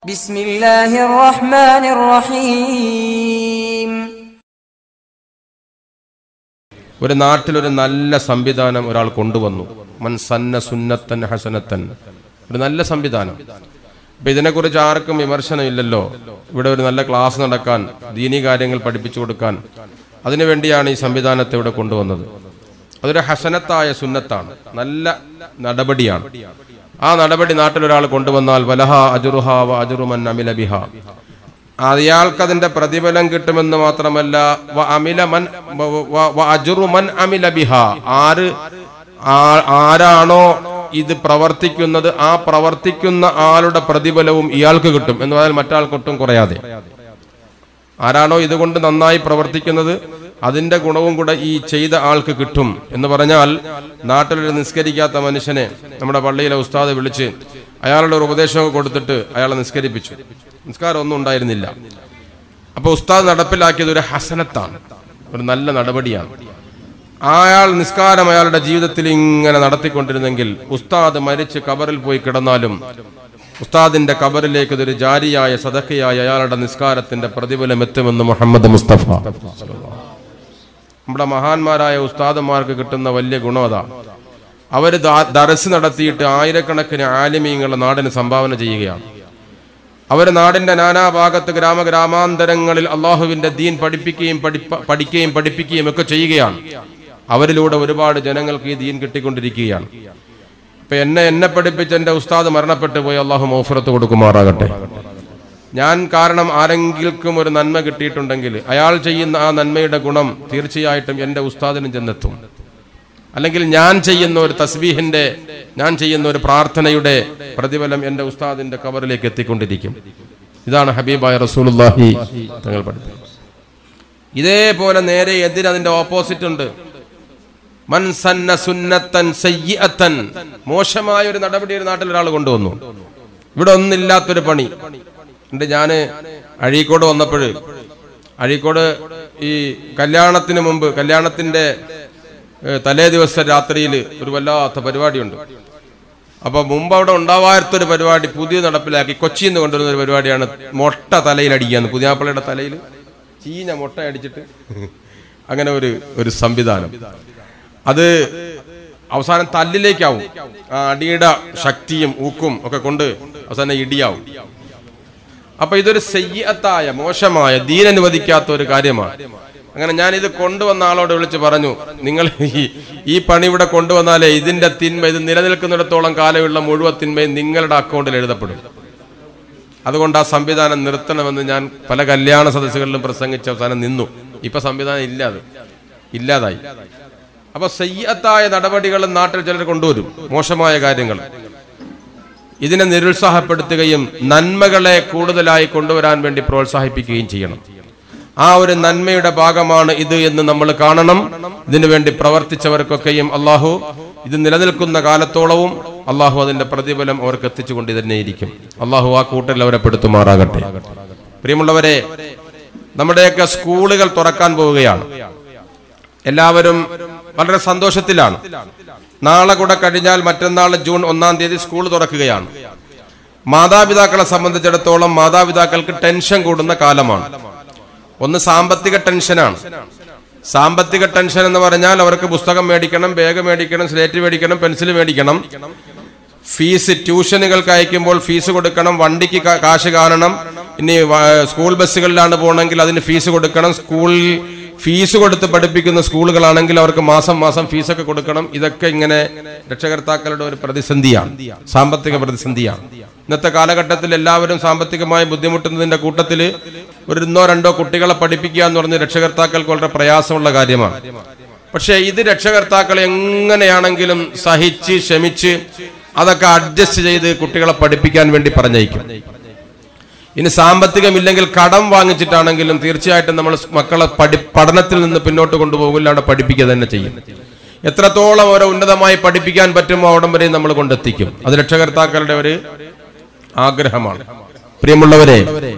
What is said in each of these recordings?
بسم الله الرحمن الرحيم ഒരു നാട്ടിലൊരു നല്ല സംവിധാനം ഒരാൾ കൊണ്ടുവന്നു മൻ സന്ന സുന്നത്തൻ ഹസനത്തൻ ഒരു നല്ല സംവിധാനം അപ്പൊ ഇതിനെക്കുറിച്ച് ആർക്കും വിമർശനമില്ലല്ലോ ഇവിടെ ഒരു നല്ല ക്ലാസ് നടക്കാൻ ദീനി കാര്യങ്ങൾ പഠിപ്പിച്ചു കൊടുക്കാൻ അതിനുവേണ്ടിയാണ് ഈ സംവിധാനത്തെ ഇവിടെ കൊണ്ടുവന്നത് അതൊരു ഹസനത്തായ സുന്നത്താണ് നല്ല നടപടിയാണ് ആ നടപടി നാട്ടിലൊരാൾ കൊണ്ടുവന്നാൽ വലഹ അജുറുഹ വ അജുറുമൻ അമില ബിഹ അയാൾക്ക് അതിന്റെ പ്രതിഫലം കിട്ടുമെന്ന് മാത്രമല്ല വ അമില മൻ വ- വ- വ അജ്റു മൻ അമില ബിഹ ആര് ആ- ആരാണോ ഇത് പ്രവർത്തിക്കുന്നത് ആ പ്രവർത്തിക്കുന്ന ആളുടെ പ്രതിഫലവും ഇയാൾക്ക് കിട്ടും എന്ന് പറഞ്ഞാൽ മറ്റാൾക്കൊട്ടും കുറയാതെ ആരാണോ ഇതുകൊണ്ട് നന്നായി പ്രവർത്തിക്കുന്നത് അതിന്റെ ഗുണവും കൂടെ ഈ ചെയ്ത ആൾക്ക് കിട്ടും എന്ന് പറഞ്ഞാൽ നാട്ടിലൊരു നിസ്കരിക്കാത്ത മനുഷ്യനെ നമ്മുടെ പള്ളിയിലെ ഉസ്താദ് വിളിച്ച് അയാളുടെ ഒരു ഉപദേശമൊക്കെ കൊടുത്തിട്ട് അയാളെ നിസ്കരിപ്പിച്ചു നിസ്കാരം ഒന്നും ഉണ്ടായിരുന്നില്ല അപ്പൊ ഉസ്താദ് നടപ്പിലാക്കിയത് ഒരു ഹസനത്താണ് ഒരു നല്ല നടപടിയാണ് അയാൾ നിസ്കാരം അയാളുടെ ജീവിതത്തിൽ ഇങ്ങനെ നടത്തിക്കൊണ്ടിരുന്നെങ്കിൽ ഉസ്താദ് മരിച്ച് കബറിൽ പോയി കിടന്നാലും ഉസ്താദിന്റെ കബറിലേക്ക് ഇതൊരു ജാരിയായ സദക്കയായ അയാളുടെ നിസ്കാരത്തിന്റെ പ്രതിഫലം എത്തുമെന്ന് മുഹമ്മദ് മുസ്തഫ നമ്മുടെ മഹാന്മാരായ ഉസ്താദന്മാർക്ക് കിട്ടുന്ന വലിയ ഗുണം അതാ അവര് ദാ- ദർസ് നടത്തിയിട്ട് ആയിരക്കണക്കിന് ആലിമീങ്ങളെ നാടിന് സംഭാവന ചെയ്യുകയാണ് അവര് നാടിന്റെ നാനാഭാഗത്ത് ഗ്രാമഗ്രാമാന്തരങ്ങളിൽ അള്ളാഹുവിന്റെ ദീൻ പഠിപ്പിക്കുകയും പഠിപ്പ പഠിക്കുകയും പഠിപ്പിക്കുകയും ഒക്കെ ചെയ്യുകയാണ് അവരിലൂടെ ഒരുപാട് ജനങ്ങൾക്ക് ഈ ദീൻ കിട്ടിക്കൊണ്ടിരിക്കുകയാണ് ഇപ്പൊ എന്നെ എന്നെ പഠിപ്പിച്ച എന്റെ ഉസ്താദ് മരണപ്പെട്ടു പോയി അള്ളാഹു മൗഫറത്ത് കൊടുക്കുമാറാകട്ടെ ഞാൻ കാരണം ആരെങ്കിലും ഒരു നന്മ കിട്ടിയിട്ടുണ്ടെങ്കിൽ അയാൾ ചെയ്യുന്ന ആ നന്മയുടെ ഗുണം തീർച്ചയായിട്ടും എന്റെ ഉസ്താദിനും ചെന്നെത്തും അല്ലെങ്കിൽ ഞാൻ ചെയ്യുന്ന ഒരു തസ്ബീഹിന്റെ ഞാൻ ചെയ്യുന്ന ഒരു പ്രാർത്ഥനയുടെ പ്രതിഫലം എന്റെ ഉസ്താദിന്റെ കബറിലേക്ക് എത്തിക്കൊണ്ടിരിക്കും ഇതാണ് ഹബീബായ റസൂലുള്ളാഹി തങ്ങൾ പഠിപ്പിക്കുന്നത് ഇതേപോലെ നേരെ എതിര് അതിന്റെ ഓപ്പോസിറ്റ് ഉണ്ട് മൻ സന്ന സുന്നത്തൻ സയ്യിഅത്തൻ മോശമായ ഒരു നടപടി ഒരു നാട്ടിൽ ഒരാൾ കൊണ്ടുവന്നു ഇവിടെ ഒന്നില്ലാത്തൊരു പണി ഉണ്ട് ഞാന് അഴീക്കോട് വന്നപ്പോൾ അഴീക്കോട് ഈ കല്യാണത്തിന് മുമ്പ് കല്യാണത്തിന്റെ ഏഹ്, തലേ ദിവസം രാത്രിയിൽ ഒരു വല്ലാത്ത പരിപാടിയുണ്ട് അപ്പൊ മുമ്പ് അവിടെ ഉണ്ടാവാത്തൊരു പരിപാടി പുതിയ നടപ്പിലാക്കി കൊച്ചിയിൽ നിന്ന് കൊണ്ടുവരുന്ന ഒരു പരിപാടിയാണ് മൊട്ട തലയിൽ അടിക്കാന്ന് പുതിയാപ്പള്ളിയുടെ തലയിൽ ചീഞ്ഞ മൊട്ട അടിച്ചിട്ട് അങ്ങനെ ഒരു ഒരു സംവിധാനം അത് അവസാനം തല്ലിലേക്കാവും ആ അടിയുടെ ശക്തിയും ഊക്കും ഒക്കെ കൊണ്ട് അവസാനം ഇടിയാവും അപ്പൊ ഇതൊരു സയ്യത്തായ മോശമായ ദീൻ അനുവദിക്കാത്ത ഒരു കാര്യമാണ് അങ്ങനെ ഞാൻ ഇത് കൊണ്ടുവന്ന ആളോട് വിളിച്ച് പറഞ്ഞു നിങ്ങൾ ഈ ഈ പണി ഇവിടെ കൊണ്ടുവന്നാലേ ഇതിന്റെ തിന്മ ഇത് നിലനിൽക്കുന്നിടത്തോളം കാലമുള്ള മുഴുവൻ തിന്മയും നിങ്ങളുടെ അക്കൗണ്ടിൽ എഴുതപ്പെടും അതുകൊണ്ട് ആ സംവിധാനം നിർത്തണമെന്ന് ഞാൻ പല കല്യാണ സദസ്സുകളിലും പ്രസംഗിച്ച അവസാനം നിന്നു ഇപ്പൊ സംവിധാനം ഇല്ലാതെ ഇല്ലാതായി അപ്പൊ സയ്യത്തായ നടപടികൾ നാട്ടിൽ ചിലർ കൊണ്ടുവരും മോശമായ കാര്യങ്ങൾ ഇതിനെ നിരുത്സാഹപ്പെടുത്തുകയും നന്മകളെ കൂടുതലായി കൊണ്ടുവരാൻ വേണ്ടി പ്രോത്സാഹിപ്പിക്കുകയും ചെയ്യണം ആ ഒരു നന്മയുടെ ഭാഗമാണ് ഇത് എന്ന് നമ്മൾ കാണണം ഇതിനു വേണ്ടി പ്രവർത്തിച്ചവർക്കൊക്കെയും അള്ളാഹു ഇത് നിലനിൽക്കുന്ന കാലത്തോളവും അള്ളാഹു അതിന്റെ പ്രതിഫലം അവർക്ക് എത്തിച്ചുകൊണ്ട് തന്നെയിരിക്കും അള്ളാഹു ആ കൂട്ടരിൽ അവരെ പെടുത്തുമാറാകട്ടെ പ്രിയമുള്ളവരെ നമ്മുടെയൊക്കെ സ്കൂളുകൾ തുറക്കാൻ പോവുകയാണ് എല്ലാവരും വളരെ സന്തോഷത്തിലാണ് നാളെ കൂടെ കഴിഞ്ഞാൽ മറ്റന്നാൾ ജൂൺ ഒന്നാം തീയതി സ്കൂൾ തുറക്കുകയാണ് മാതാപിതാക്കളെ സംബന്ധിച്ചിടത്തോളം മാതാപിതാക്കൾക്ക് ടെൻഷൻ കൂടുന്ന കാലമാണ് ഒന്ന് സാമ്പത്തിക ടെൻഷനാണ് സാമ്പത്തിക ടെൻഷൻ എന്ന് പറഞ്ഞാൽ അവർക്ക് പുസ്തകം മേടിക്കണം ബാഗ് മേടിക്കണം സ്ലേറ്റ് മേടിക്കണം പെൻസിൽ മേടിക്കണം ഫീസ് ട്യൂഷനുകൾക്ക് അയക്കുമ്പോൾ ഫീസ് കൊടുക്കണം വണ്ടിക്ക് കാ- കാശ് കാണണം ഇനി വ- സ്കൂൾ ബസ്സുകളിലാണ് പോകണമെങ്കിൽ അതിന് ഫീസ് കൊടുക്കണം സ്കൂളിൽ ഫീസ് കൊടുത്ത് പഠിപ്പിക്കുന്ന സ്കൂളുകളാണെങ്കിൽ അവർക്ക് മാസം മാസം ഫീസൊക്കെ കൊടുക്കണം ഇതൊക്കെ ഇങ്ങനെ രക്ഷകർത്താക്കളുടെ ഒരു പ്രതിസന്ധിയാണ് സാമ്പത്തിക പ്രതിസന്ധിയാണ് ഇന്നത്തെ കാലഘട്ടത്തിൽ എല്ലാവരും സാമ്പത്തികമായി ബുദ്ധിമുട്ടുന്നതിന്റെ കൂട്ടത്തിൽ ഒരു ഒന്നോ രണ്ടോ കുട്ടികളെ പഠിപ്പിക്കുക എന്ന് പറഞ്ഞ് രക്ഷകർത്താക്കൾക്ക് വളരെ പ്രയാസമുള്ള കാര്യമാണ് പക്ഷേ ഇത് രക്ഷകർത്താക്കൾ എങ്ങനെയാണെങ്കിലും സഹിച്ച് ക്ഷമിച്ച് അതൊക്കെ അഡ്ജസ്റ്റ് ചെയ്ത് കുട്ടികളെ പഠിപ്പിക്കാൻ വേണ്ടി പറഞ്ഞയക്കും ഇനി സാമ്പത്തികമില്ലെങ്കിൽ കടം വാങ്ങിച്ചിട്ടാണെങ്കിലും തീർച്ചയായിട്ടും നമ്മൾ മക്കളെ പഠി പഠനത്തിൽ നിന്ന് പിന്നോട്ട് കൊണ്ടുപോകില്ല അവിടെ പഠിപ്പിക്കുക തന്നെ ചെയ്യും എത്രത്തോളം അവരെ ഉന്നതമായി പഠിപ്പിക്കാൻ പറ്റുമോ അവിടം വരെ നമ്മൾ കൊണ്ടെത്തിക്കും അത് രക്ഷകർത്താക്കളുടെ ഒരു ആഗ്രഹമാണ് പ്രിയമുള്ളവരെ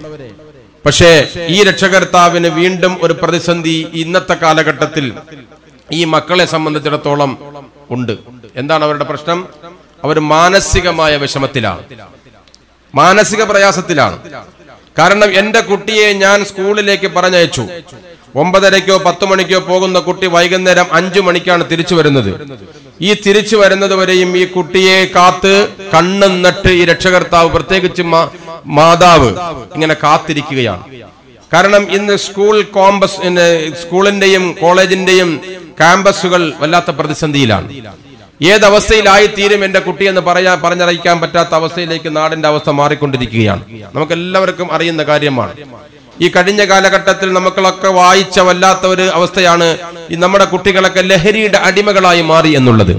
പക്ഷേ ഈ രക്ഷകർത്താവിന് വീണ്ടും ഒരു പ്രതിസന്ധി ഇന്നത്തെ കാലഘട്ടത്തിൽ ഈ മക്കളെ സംബന്ധിച്ചിടത്തോളം ഉണ്ട് എന്താണ് അവരുടെ പ്രശ്നം അവർ മാനസികമായ വിഷമത്തിലാണ് മാനസിക പ്രയാസത്തിലാണ് കാരണം എന്റെ കുട്ടിയെ ഞാൻ സ്കൂളിലേക്ക് പറഞ്ഞയച്ചു ഒമ്പതരയ്ക്കോ പത്ത് മണിക്കോ പോകുന്ന കുട്ടി വൈകുന്നേരം അഞ്ചു മണിക്കാണ് തിരിച്ചു വരുന്നത് ഈ തിരിച്ചു വരുന്നത് വരെയും ഈ കുട്ടിയെ കാത്ത് കണ്ണും നട്ട് ഈ രക്ഷകർത്താവ് പ്രത്യേകിച്ച് മാ- മാതാവ് ഇങ്ങനെ കാത്തിരിക്കുകയാണ് കാരണം ഇന്ന് സ്കൂൾ കോമ്പസ് ഇന്ന് സ്കൂളിന്റെയും കോളേജിന്റെയും ക്യാമ്പസുകൾ വല്ലാത്ത പ്രതിസന്ധിയിലാണ് ഏതവസ്ഥയിലായി തീരും എന്റെ കുട്ടി എന്ന് പറയാൻ പറഞ്ഞറിയിക്കാൻ പറ്റാത്ത അവസ്ഥയിലേക്ക് നാടിന്റെ അവസ്ഥ മാറിക്കൊണ്ടിരിക്കുകയാണ് നമുക്ക് എല്ലാവർക്കും അറിയുന്ന കാര്യമാണ് ഈ കഴിഞ്ഞ കാലഘട്ടത്തിൽ നമുക്കളൊക്കെ വായിച്ച വല്ലാത്ത ഒരു അവസ്ഥയാണ് ഈ നമ്മുടെ കുട്ടികളൊക്കെ ലഹരിയുടെ അടിമകളായി മാറി എന്നുള്ളത്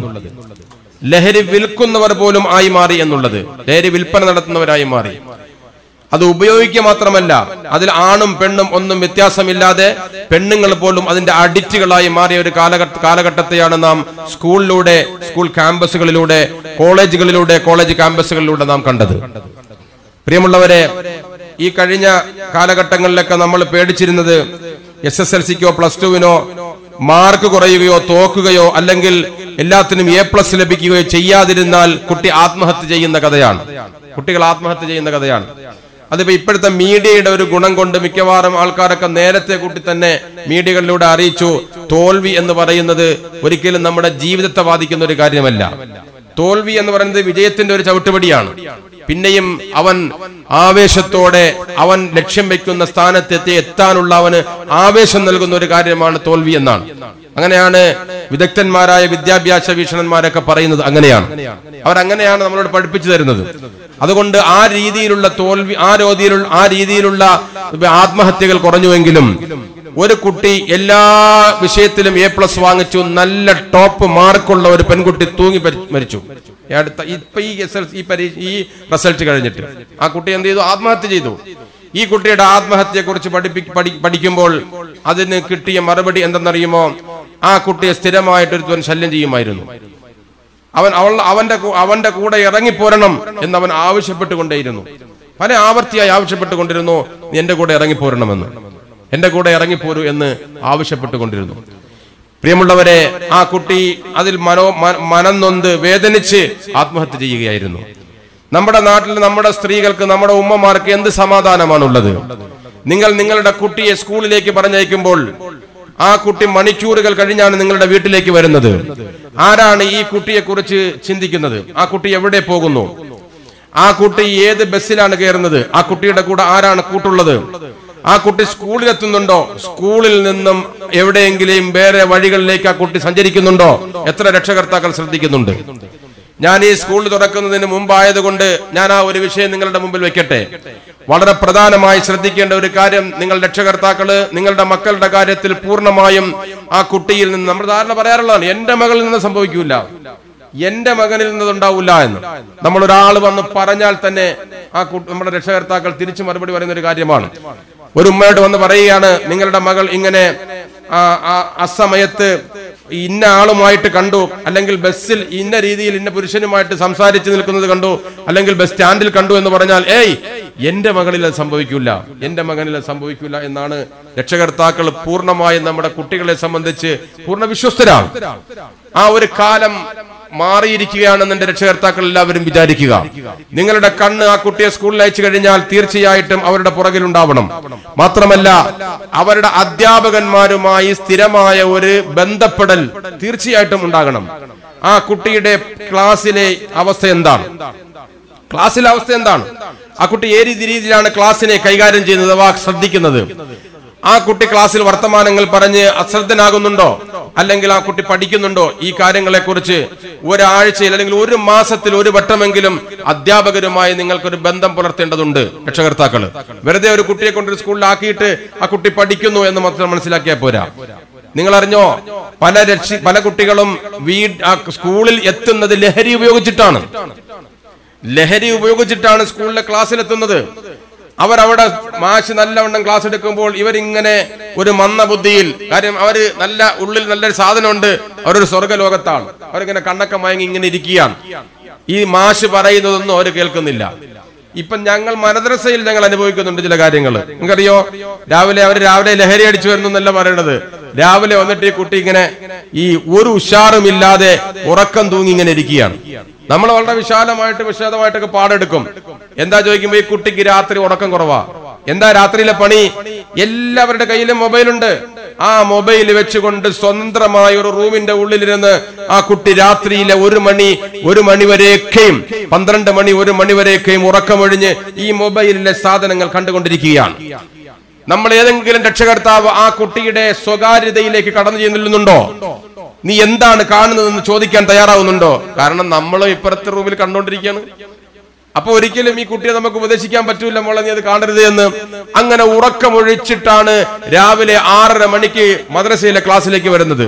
ലഹരി വിൽക്കുന്നവർ പോലും ആയി മാറി എന്നുള്ളത് ലഹരി വിൽപ്പന നടത്തുന്നവരായി മാറി അത് ഉപയോഗിക്കുക മാത്രമല്ല അതിൽ ആണും പെണ്ണും ഒന്നും വ്യത്യാസമില്ലാതെ പെണ്ണുങ്ങൾ പോലും അതിന്റെ അഡിക്റ്റുകളായി മാറിയ ഒരു കാലഘട്ട കാലഘട്ടത്തെയാണ് നാം സ്കൂളിലൂടെ സ്കൂൾ ക്യാമ്പസുകളിലൂടെ കോളേജുകളിലൂടെ കോളേജ് ക്യാമ്പസുകളിലൂടെ നാം കണ്ടത് പ്രിയമുള്ളവരെ ഈ കഴിഞ്ഞ കാലഘട്ടങ്ങളിലൊക്കെ നമ്മൾ പേടിച്ചിരുന്നത് എസ് എസ് എൽ സിക്കോ പ്ലസ് ടുവിനോ മാർക്ക് കുറയുകയോ തോക്കുകയോ അല്ലെങ്കിൽ എല്ലാത്തിനും എ പ്ലസ് ലഭിക്കുകയോ ചെയ്യാതിരുന്നാൽ കുട്ടി ആത്മഹത്യ ചെയ്യുന്ന കഥയാണ് കുട്ടികൾ ആത്മഹത്യ ചെയ്യുന്ന കഥയാണ് അതിപ്പോ ഇപ്പോഴത്തെ മീഡിയയുടെ ഒരു ഗുണം കൊണ്ട് മിക്കവാറും ആൾക്കാരൊക്കെ നേരത്തെ കൂട്ടി തന്നെ മീഡിയകളിലൂടെ അറിയിച്ചു തോൽവി എന്ന് പറയുന്നത് ഒരിക്കലും നമ്മുടെ ജീവിതത്തെ ബാധിക്കുന്ന ഒരു കാര്യമല്ല തോൽവി എന്ന് പറയുന്നത് വിജയത്തിന്റെ ഒരു ചവിട്ടുപടിയാണ് പിന്നെയും അവൻ ആവേശത്തോടെ അവൻ ലക്ഷ്യം വെക്കുന്ന സ്ഥാനത്തെത്തി എത്താനുള്ള അവന് ആവേശം നൽകുന്ന ഒരു കാര്യമാണ് തോൽവി എന്നാണ് അങ്ങനെയാണ് വിദഗ്ധന്മാരായ വിദ്യാഭ്യാസ വീക്ഷണന്മാരൊക്കെ പറയുന്നത് അങ്ങനെയാണ് അവർ അങ്ങനെയാണ് നമ്മളോട് പഠിപ്പിച്ചു തരുന്നത് അതുകൊണ്ട് ആ രീതിയിലുള്ള തോൽവി ആ രീതിയിലുള്ള ആ രീതിയിലുള്ള ആത്മഹത്യകൾ കുറഞ്ഞുവെങ്കിലും ഒരു കുട്ടി എല്ലാ വിഷയത്തിലും എ പ്ലസ് വാങ്ങിച്ചു നല്ല ടോപ്പ് മാർക്കുള്ള ഒരു പെൺകുട്ടി തൂങ്ങി പരി- മരിച്ചു ഈ അടുത്ത ഇപ്പൊ ഈ SLC ഈ പരീക്ഷ ഈ റിസൾട്ട് കഴിഞ്ഞിട്ട് ആ കുട്ടി എന്ത് ചെയ്തു ആത്മഹത്യ ചെയ്തു ഈ കുട്ടിയുടെ ആത്മഹത്യയെ കുറിച്ച് പഠിപ്പി പഠി- പഠിക്കുമ്പോൾ അതിന് കിട്ടിയ മറുപടി എന്തെന്നറിയുമോ ആ കുട്ടിയെ സ്ഥിരമായിട്ട് ഒരുത്തൻ ശല്യം ചെയ്യുമായിരുന്നു അവൻ അവൾ അവന്റെ കൂ- അവന്റെ കൂടെ ഇറങ്ങിപ്പോരണം എന്ന് അവൻ ആവശ്യപ്പെട്ടുകൊണ്ടേയിരുന്നു പല ആവർത്തിയായി ആവശ്യപ്പെട്ടുകൊണ്ടിരുന്നു നീ എന്റെ കൂടെ ഇറങ്ങിപ്പോരണമെന്ന് എന്റെ കൂടെ ഇറങ്ങിപ്പോരൂ എന്ന് ആവശ്യപ്പെട്ടുകൊണ്ടിരുന്നു പ്രിയമുള്ളവരെ ആ കുട്ടി അതിൽ മനോ മ- മനം നൊന്ത് വേദനിച്ച് ആത്മഹത്യ ചെയ്യുകയായിരുന്നു നമ്മുടെ നാട്ടിൽ നമ്മുടെ സ്ത്രീകൾക്ക് നമ്മുടെ ഉമ്മമാർക്ക് എന്ത് സമാധാനമാണുള്ളത് നിങ്ങൾ നിങ്ങളുടെ കുട്ടിയെ സ്കൂളിലേക്ക് പറഞ്ഞയക്കുമ്പോൾ ആ കുട്ടി മണിക്കൂറുകൾ കഴിഞ്ഞാണ് നിങ്ങളുടെ വീട്ടിലേക്ക് വരുന്നത് ആരാണ് ഈ കുട്ടിയെ കുറിച്ച് ചിന്തിക്കുന്നത് ആ കുട്ടി എവിടെ പോകുന്നു ആ കുട്ടി ഏത് ബസ്സിലാണ് കയറുന്നത് ആ കുട്ടിയുടെ കൂടെ ആരാണ് കൂട്ടുള്ളത് ആ കുട്ടി സ്കൂളിൽ എത്തുന്നുണ്ടോ സ്കൂളിൽ നിന്നും എവിടെയെങ്കിലും വേറെ വഴികളിലേക്ക് ആ കുട്ടി സഞ്ചരിക്കുന്നുണ്ടോ എത്ര രക്ഷകർത്താക്കൾ ശ്രദ്ധിക്കുന്നുണ്ട് ഞാൻ ഈ സ്കൂൾ തുറക്കുന്നതിന് മുമ്പായതുകൊണ്ട് ഞാൻ ആ ഒരു വിഷയം നിങ്ങളുടെ മുമ്പിൽ വെക്കട്ടെ വളരെ പ്രധാനമായി ശ്രദ്ധിക്കേണ്ട ഒരു കാര്യം നിങ്ങൾ രക്ഷകർത്താക്കള് നിങ്ങളുടെ മക്കളുടെ കാര്യത്തിൽ പൂർണ്ണമായും ആ കുട്ടിയിൽ നിന്ന് നമ്മൾ ധാരണ പറയാറുള്ളതാണ് എന്റെ മകളിൽ നിന്ന് സംഭവിക്കൂല എന്റെ മകനിൽ നിന്നുണ്ടാവില്ല എന്ന് നമ്മൾ ഒരാൾ വന്ന് പറഞ്ഞാൽ തന്നെ ആ കു- നമ്മുടെ രക്ഷകർത്താക്കൾ തിരിച്ചു മറുപടി പറയുന്ന ഒരു കാര്യമാണ് ഒരു ഉമ്മയോട് വന്ന് പറയുകയാണ് നിങ്ങളുടെ മകൾ ഇങ്ങനെ ആ, ആ, അസമയത്ത് ഇന്ന ആളുമായിട്ട് കണ്ടു അല്ലെങ്കിൽ ബസ്സിൽ ഇന്ന രീതിയിൽ ഇന്ന പുരുഷനുമായിട്ട് സംസാരിച്ചു നിൽക്കുന്നത് കണ്ടു അല്ലെങ്കിൽ ബസ് സ്റ്റാൻഡിൽ കണ്ടു എന്ന് പറഞ്ഞാൽ ഏയ് എന്റെ മകളിൽ അത് സംഭവിക്കില്ല എന്റെ മകനിൽ അത് സംഭവിക്കില്ല എന്നാണ് രക്ഷകർത്താക്കൾ പൂർണ്ണമായും നമ്മുടെ കുട്ടികളെ സംബന്ധിച്ച് പൂർണ്ണ വിശ്വസ്തരാണ് ആ ഒരു കാലം മാറിയിരിക്കുകയാണെന്ന് എന്റെ രക്ഷകർത്താക്കൾ എല്ലാവരും വിചാരിക്കുക നിങ്ങളുടെ കണ്ണ് ആ കുട്ടിയെ സ്കൂളിൽ അയച്ചു കഴിഞ്ഞാൽ തീർച്ചയായിട്ടും അവരുടെ പുറകിൽ ഉണ്ടാവണം മാത്രമല്ല അവരുടെ അധ്യാപകന്മാരുമായി സ്ഥിരമായ ഒരു ബന്ധപ്പെടൽ തീർച്ചയായിട്ടും ഉണ്ടാകണം ആ കുട്ടിയുടെ ക്ലാസ്സിലെ അവസ്ഥ എന്താണ് ക്ലാസ്സിലെ അവസ്ഥ എന്താണ് ആ കുട്ടി ഏത് രീതിയിലാണ് ക്ലാസ്സിനെ കൈകാര്യം ചെയ്യുന്നത് അഥവാ ശ്രദ്ധിക്കുന്നത് ആ കുട്ടി ക്ലാസ്സിൽ വർത്തമാനങ്ങൾ പറഞ്ഞ് അശ്രദ്ധനാകുന്നുണ്ടോ അല്ലെങ്കിൽ ആ കുട്ടി പഠിക്കുന്നുണ്ടോ ഈ കാര്യങ്ങളെ കുറിച്ച് ഒരാഴ്ചയിൽ അല്ലെങ്കിൽ ഒരു മാസത്തിൽ ഒരു വട്ടമെങ്കിലും അധ്യാപകരുമായി നിങ്ങൾക്കൊരു ബന്ധം പുലർത്തേണ്ടതുണ്ട് രക്ഷകർത്താക്കള് വെറുതെ ഒരു കുട്ടിയെ കൊണ്ടൊരു സ്കൂളിലാക്കിയിട്ട് ആ കുട്ടി പഠിക്കുന്നു എന്ന് മാത്രം മനസ്സിലാക്കിയാൽ പോരാ നിങ്ങൾ അറിഞ്ഞോ പല രക്ഷി പല കുട്ടികളും വീട് ആ സ്കൂളിൽ എത്തുന്നത് ലഹരി ഉപയോഗിച്ചിട്ടാണ് ലഹരി ഉപയോഗിച്ചിട്ടാണ് സ്കൂളിലെ ക്ലാസ്സിലെത്തുന്നത് അവരവിടെ മാഷ് നല്ലവണ്ണം ക്ലാസ് എടുക്കുമ്പോൾ ഇവരിങ്ങനെ ഒരു മന്ന ബുദ്ധിയിൽ കാര്യം അവര് നല്ല ഉള്ളിൽ നല്ലൊരു സാധനമുണ്ട് അവരൊരു സ്വർഗലോകത്താണ് അവരിങ്ങനെ കണ്ണൊക്കെ മയങ്ങി ഇങ്ങനെ ഇരിക്കുകയാണ് ഈ മാഷ് പറയുന്നതൊന്നും അവർ കേൾക്കുന്നില്ല ഇപ്പൊ ഞങ്ങൾ മദ്രസയിൽ ഞങ്ങൾ അനുഭവിക്കുന്നുണ്ട് ചില കാര്യങ്ങൾ നിങ്ങൾക്കറിയോ രാവിലെ അവർ രാവിലെ ലഹരി അടിച്ചു വരുന്നു എന്നല്ല പറയണത് രാവിലെ വന്നിട്ട് ഈ കുട്ടി ഇങ്ങനെ ഈ ഒരു ഉഷാറുമില്ലാതെ ഉറക്കം തൂങ്ങി ഇങ്ങനെ ഇരിക്കുകയാണ് നമ്മൾ വളരെ വിശാലമായിട്ട് വിശദമായിട്ടൊക്കെ പാടെടുക്കും എന്താ ചോദിക്കുമ്പോ ഈ കുട്ടിക്ക് രാത്രി ഉറക്കം കുറവാ എന്താ രാത്രിയിലെ പണി എല്ലാവരുടെ കയ്യിലും മൊബൈലുണ്ട് ആ മൊബൈൽ വെച്ചുകൊണ്ട് സ്വതന്ത്രമായ ഒരു റൂമിന്റെ ഉള്ളിലിരുന്ന് ആ കുട്ടി രാത്രിയിലെ ഒരു മണി ഒരു മണി വരെയൊക്കെയും പന്ത്രണ്ട് മണി ഒരു മണി വരെയൊക്കെയും ഉറക്കമൊഴിഞ്ഞ് ഈ മൊബൈലിലെ സാധനങ്ങൾ കണ്ടുകൊണ്ടിരിക്കുകയാണ് നമ്മൾ ഏതെങ്കിലും രക്ഷകർത്താവ് ആ കുട്ടിയുടെ സ്വകാര്യതയിലേക്ക് കടന്നു ചെല്ലുന്നുണ്ടോ നീ എന്താണ് കാണുന്നതെന്ന് ചോദിക്കാൻ തയ്യാറാവുന്നുണ്ടോ കാരണം നമ്മൾ ഇപ്പുറത്തെ റൂമിൽ കണ്ടുകൊണ്ടിരിക്കുകയാണ് അപ്പൊ ഒരിക്കലും ഈ കുട്ടിയെ നമുക്ക് ഉപദേശിക്കാൻ പറ്റൂല മോളെ നീ അത് കാണരുത് എന്ന് അങ്ങനെ ഉറക്കമൊഴിച്ചിട്ടാണ് രാവിലെ ആറര മണിക്ക് മദ്രസയിലെ ക്ലാസ്സിലേക്ക് വരുന്നത്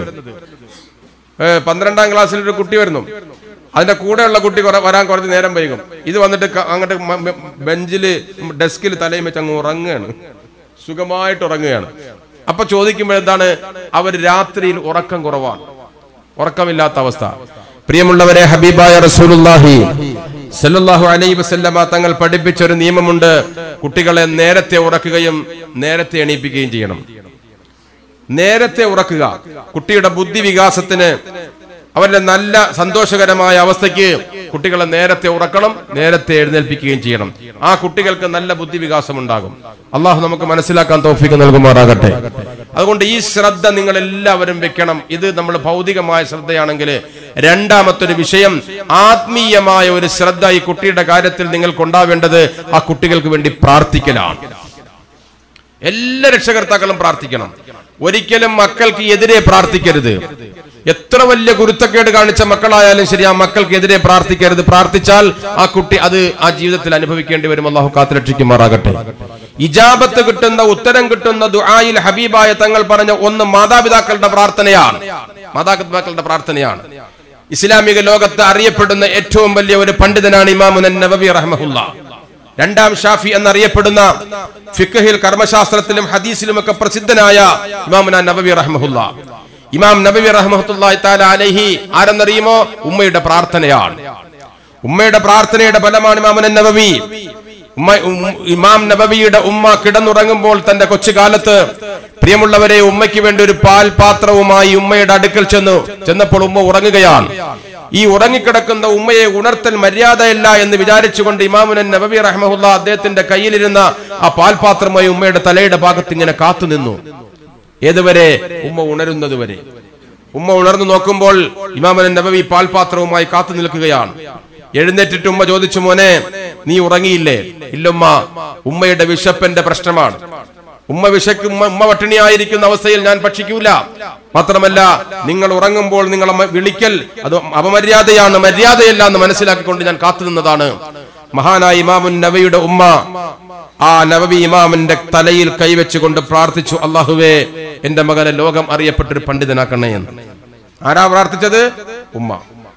ഏ, പന്ത്രണ്ടാം ക്ലാസ്സിൽ ഒരു കുട്ടി വരുന്നു അതിന്റെ കൂടെയുള്ള കുട്ടി കുറെ വരാൻ കുറച്ച് നേരം വൈകും ഇത് വന്നിട്ട് ക- അങ്ങോട്ട് മ- മ- ബെഞ്ചില് ഡെസ്കിൽ തലയും വെച്ച് അങ്ങ് ഉറങ്ങുകയാണ് സുഖമായിട്ട് ഉറങ്ങുകയാണ് അപ്പൊ ചോദിക്കുമ്പോൾ എന്താണ് അവർ രാത്രിയിൽ ഉറക്കം കുറവാണ് ഉറക്കമില്ലാത്ത അവസ്ഥ പ്രിയമുള്ളവരെ ഹബീബായ റസൂലുള്ളാഹി സല്ലല്ലാഹു അലൈഹി വസല്ലമ തങ്ങൾ പഠിപ്പിച്ച ഒരു നിയമമുണ്ട് കുട്ടികളെ നേരത്തെ ഉറക്കുകയും നേരത്തെ എണീപ്പിക്കുകയും ചെയ്യണം നേരത്തെ ഉറക്കുക കുട്ടിയുടെ ബുദ്ധി വികാസത്തിന് അവരുടെ നല്ല സന്തോഷകരമായ അവസ്ഥയ്ക്ക് കുട്ടികളെ നേരത്തെ ഉറക്കണം നേരത്തെ എഴുന്നേൽപ്പിക്കുകയും ചെയ്യണം ആ കുട്ടികൾക്ക് നല്ല ബുദ്ധി വികാസം ഉണ്ടാകും അള്ളാഹു നമുക്ക് മനസ്സിലാക്കാൻ തോഫിക്ക് നൽകുമാറാകട്ടെ അതുകൊണ്ട് ഈ ശ്രദ്ധ നിങ്ങൾ എല്ലാവരും വെക്കണം ഇത് നമ്മൾ ഭൗതികമായ ശ്രദ്ധയാണെങ്കിൽ രണ്ടാമത്തൊരു വിഷയം ആത്മീയമായ ഒരു ശ്രദ്ധ ഈ കുട്ടിയുടെ കാര്യത്തിൽ നിങ്ങൾക്ക് ഉണ്ടാവേണ്ടത് ആ കുട്ടികൾക്ക് വേണ്ടി പ്രാർത്ഥിക്കലാണ് എല്ലാ രക്ഷകർത്താക്കളും പ്രാർത്ഥിക്കണം ഒരിക്കലും മക്കൾക്ക് എതിരെ പ്രാർത്ഥിക്കരുത് എത്ര വലിയ ഗുരുത്തക്കേട് കാണിച്ച മക്കളായാലും ശരി ആ മക്കൾക്ക് എതിരെ പ്രാർത്ഥിക്കരുത് പ്രാർത്ഥിച്ചാൽ ആ കുട്ടി അത് ആ ജീവിതത്തിൽ അനുഭവിക്കേണ്ടി വരും അള്ളാഹു കാത്തുരക്ഷിക്കുമാറാകട്ടെ ഇജാബത്ത് കിട്ടുന്ന ഉത്തരം കിട്ടുന്ന ദുആയിൽ ഹബീബായ തങ്ങൾ പറഞ്ഞ ഒന്ന് മാതാപിതാക്കളുടെ പ്രാർത്ഥനയാണ് മാതാപിതാക്കളുടെ പ്രാർത്ഥനയാണ് ഇസ്ലാമിക ലോകത്ത് അറിയപ്പെടുന്ന ഏറ്റവും വലിയ ഒരു പണ്ഡിതനാണ് ഇമാമുൻ നബവി റഹ്മഹുല്ല രണ്ടാം ഷാഫി എന്നറിയപ്പെടുന്ന ഫിഖഹിൽ കർമ്മശാസ്ത്രത്തിലും ഹദീസിലും ഒക്കെ പ്രസിദ്ധനായ ഇമാമുന നബവി റഹ്മഹുല്ല ഇമാം നബവി റഹ്മത്തുള്ളാഹി തആല അലൈഹി ആരെന്നറിയുമോ ഉമ്മയുടെ പ്രാർത്ഥനയാണ് ഉമ്മയുടെ പ്രാർത്ഥനയുടെ ഫലമാണ് ഇമാമുന നബവി ഉമ്മ ഉം- ഇമാം നബവിയുടെ ഉമ്മ കിടന്നുറങ്ങുമ്പോൾ തന്റെ കൊച്ചുകാലത്ത് പ്രിയമുള്ളവരെ ഉമ്മയ്ക്ക് വേണ്ടി ഒരു പാൽ പാത്രവുമായി ഉമ്മയുടെ അടുക്കൽ ചെന്നു ചെന്നപ്പോൾ ഉമ്മ ഉറങ്ങുകയാണ് ഈ ഉറങ്ങിക്കിടക്കുന്ന ഉമ്മയെ ഉണർത്തൽ മര്യാദയല്ല എന്ന് വിചാരിച്ചുകൊണ്ട് ഇമാമുനൻ നബവി റഹ്മഹുല്ല അദ്ദേഹത്തിന്റെ കയ്യിലിരുന്ന ആ പാൽപാത്രമായി ഉമ്മയുടെ തലയുടെ ഭാഗത്ത് ഇങ്ങനെ കാത്തുനിന്നു ഏതുവരെ ഉമ്മ ഉണരുന്നത് വരെ ഉമ്മ ഉണർന്നു നോക്കുമ്പോൾ ഇമാമനൻ നബവി പാൽപാത്രവുമായി കാത്തു നിൽക്കുകയാണ് എഴുന്നേറ്റിട്ട് ഉമ്മ ചോദിച്ചു മോനെ നീ ഉറങ്ങിയില്ലേ ഇല്ലുമ്മ ഉമ്മയുടെ വിശപ്പന്റെ പ്രശ്നമാണ് ഉമ്മ വിശക്കും ഉമ്മ ഉമ്മ പട്ടിണിയായിരിക്കുന്ന അവസ്ഥയിൽ ഞാൻ ഭക്ഷിക്കൂല മാത്രമല്ല നിങ്ങൾ ഉറങ്ങുമ്പോൾ നിങ്ങളെ മ- വിളിക്കൽ അത് അപമര്യാദയാണ് മര്യാദയല്ല എന്ന് മനസ്സിലാക്കിക്കൊണ്ട് ഞാൻ കാത്തുനിന്നതാണ് മഹാനായ ഇമാമുൻ നബിയുടെ ഉമ്മ ആ നബവി ഇമാമിന്റെ തലയിൽ കൈവച്ചുകൊണ്ട് പ്രാർത്ഥിച്ചു അള്ളാഹുവേ എന്റെ മകനെ ലോകം അറിയപ്പെട്ടൊരു പണ്ഡിതനാക്കണേ എന്ന് ആരാ പ്രാർത്ഥിച്ചത് ഉമ്മ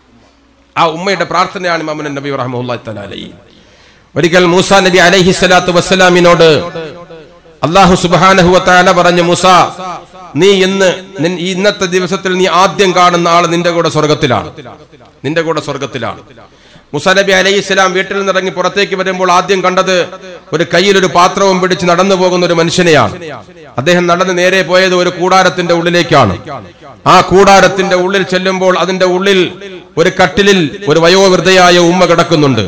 ആ ഉമ്മയുടെ പ്രാർത്ഥനയാണ് ഇമാമുൻ നബി റഹ്മുല്ലാ തലാലി ഒരിക്കൽ മൂസ നബി അലൈഹി സ്വലാത്തു വസ്സലാമിനോട് അള്ളാഹു സുബാനഹു താല പറഞ്ഞു മൂസ നീ ഇന്ന് നിൻ- ഈ ഇന്നത്തെ ദിവസത്തിൽ നീ ആദ്യം കാണുന്ന ആള് നിന്റെ കൂടെ സ്വർഗത്തിലാണ് നിന്റെ കൂടെ സ്വർഗത്തിലാണ് മുസ നബി അലൈഹി സ്വലാം വീട്ടിൽ നിന്നിറങ്ങി പുറത്തേക്ക് വരുമ്പോൾ ആദ്യം കണ്ടത് ഒരു കയ്യിൽ ഒരു പാത്രവും പിടിച്ച് നടന്നു പോകുന്ന ഒരു മനുഷ്യനെയാണ് അദ്ദേഹം നടന്ന് നേരെ പോയത് ഒരു കൂടാരത്തിന്റെ ഉള്ളിലേക്കാണ് ആ കൂടാരത്തിന്റെ ഉള്ളിൽ ചെല്ലുമ്പോൾ അതിന്റെ ഉള്ളിൽ ഒരു കട്ടിലിൽ ഒരു വയോവൃദ്ധയായ ഉമ്മ കിടക്കുന്നുണ്ട്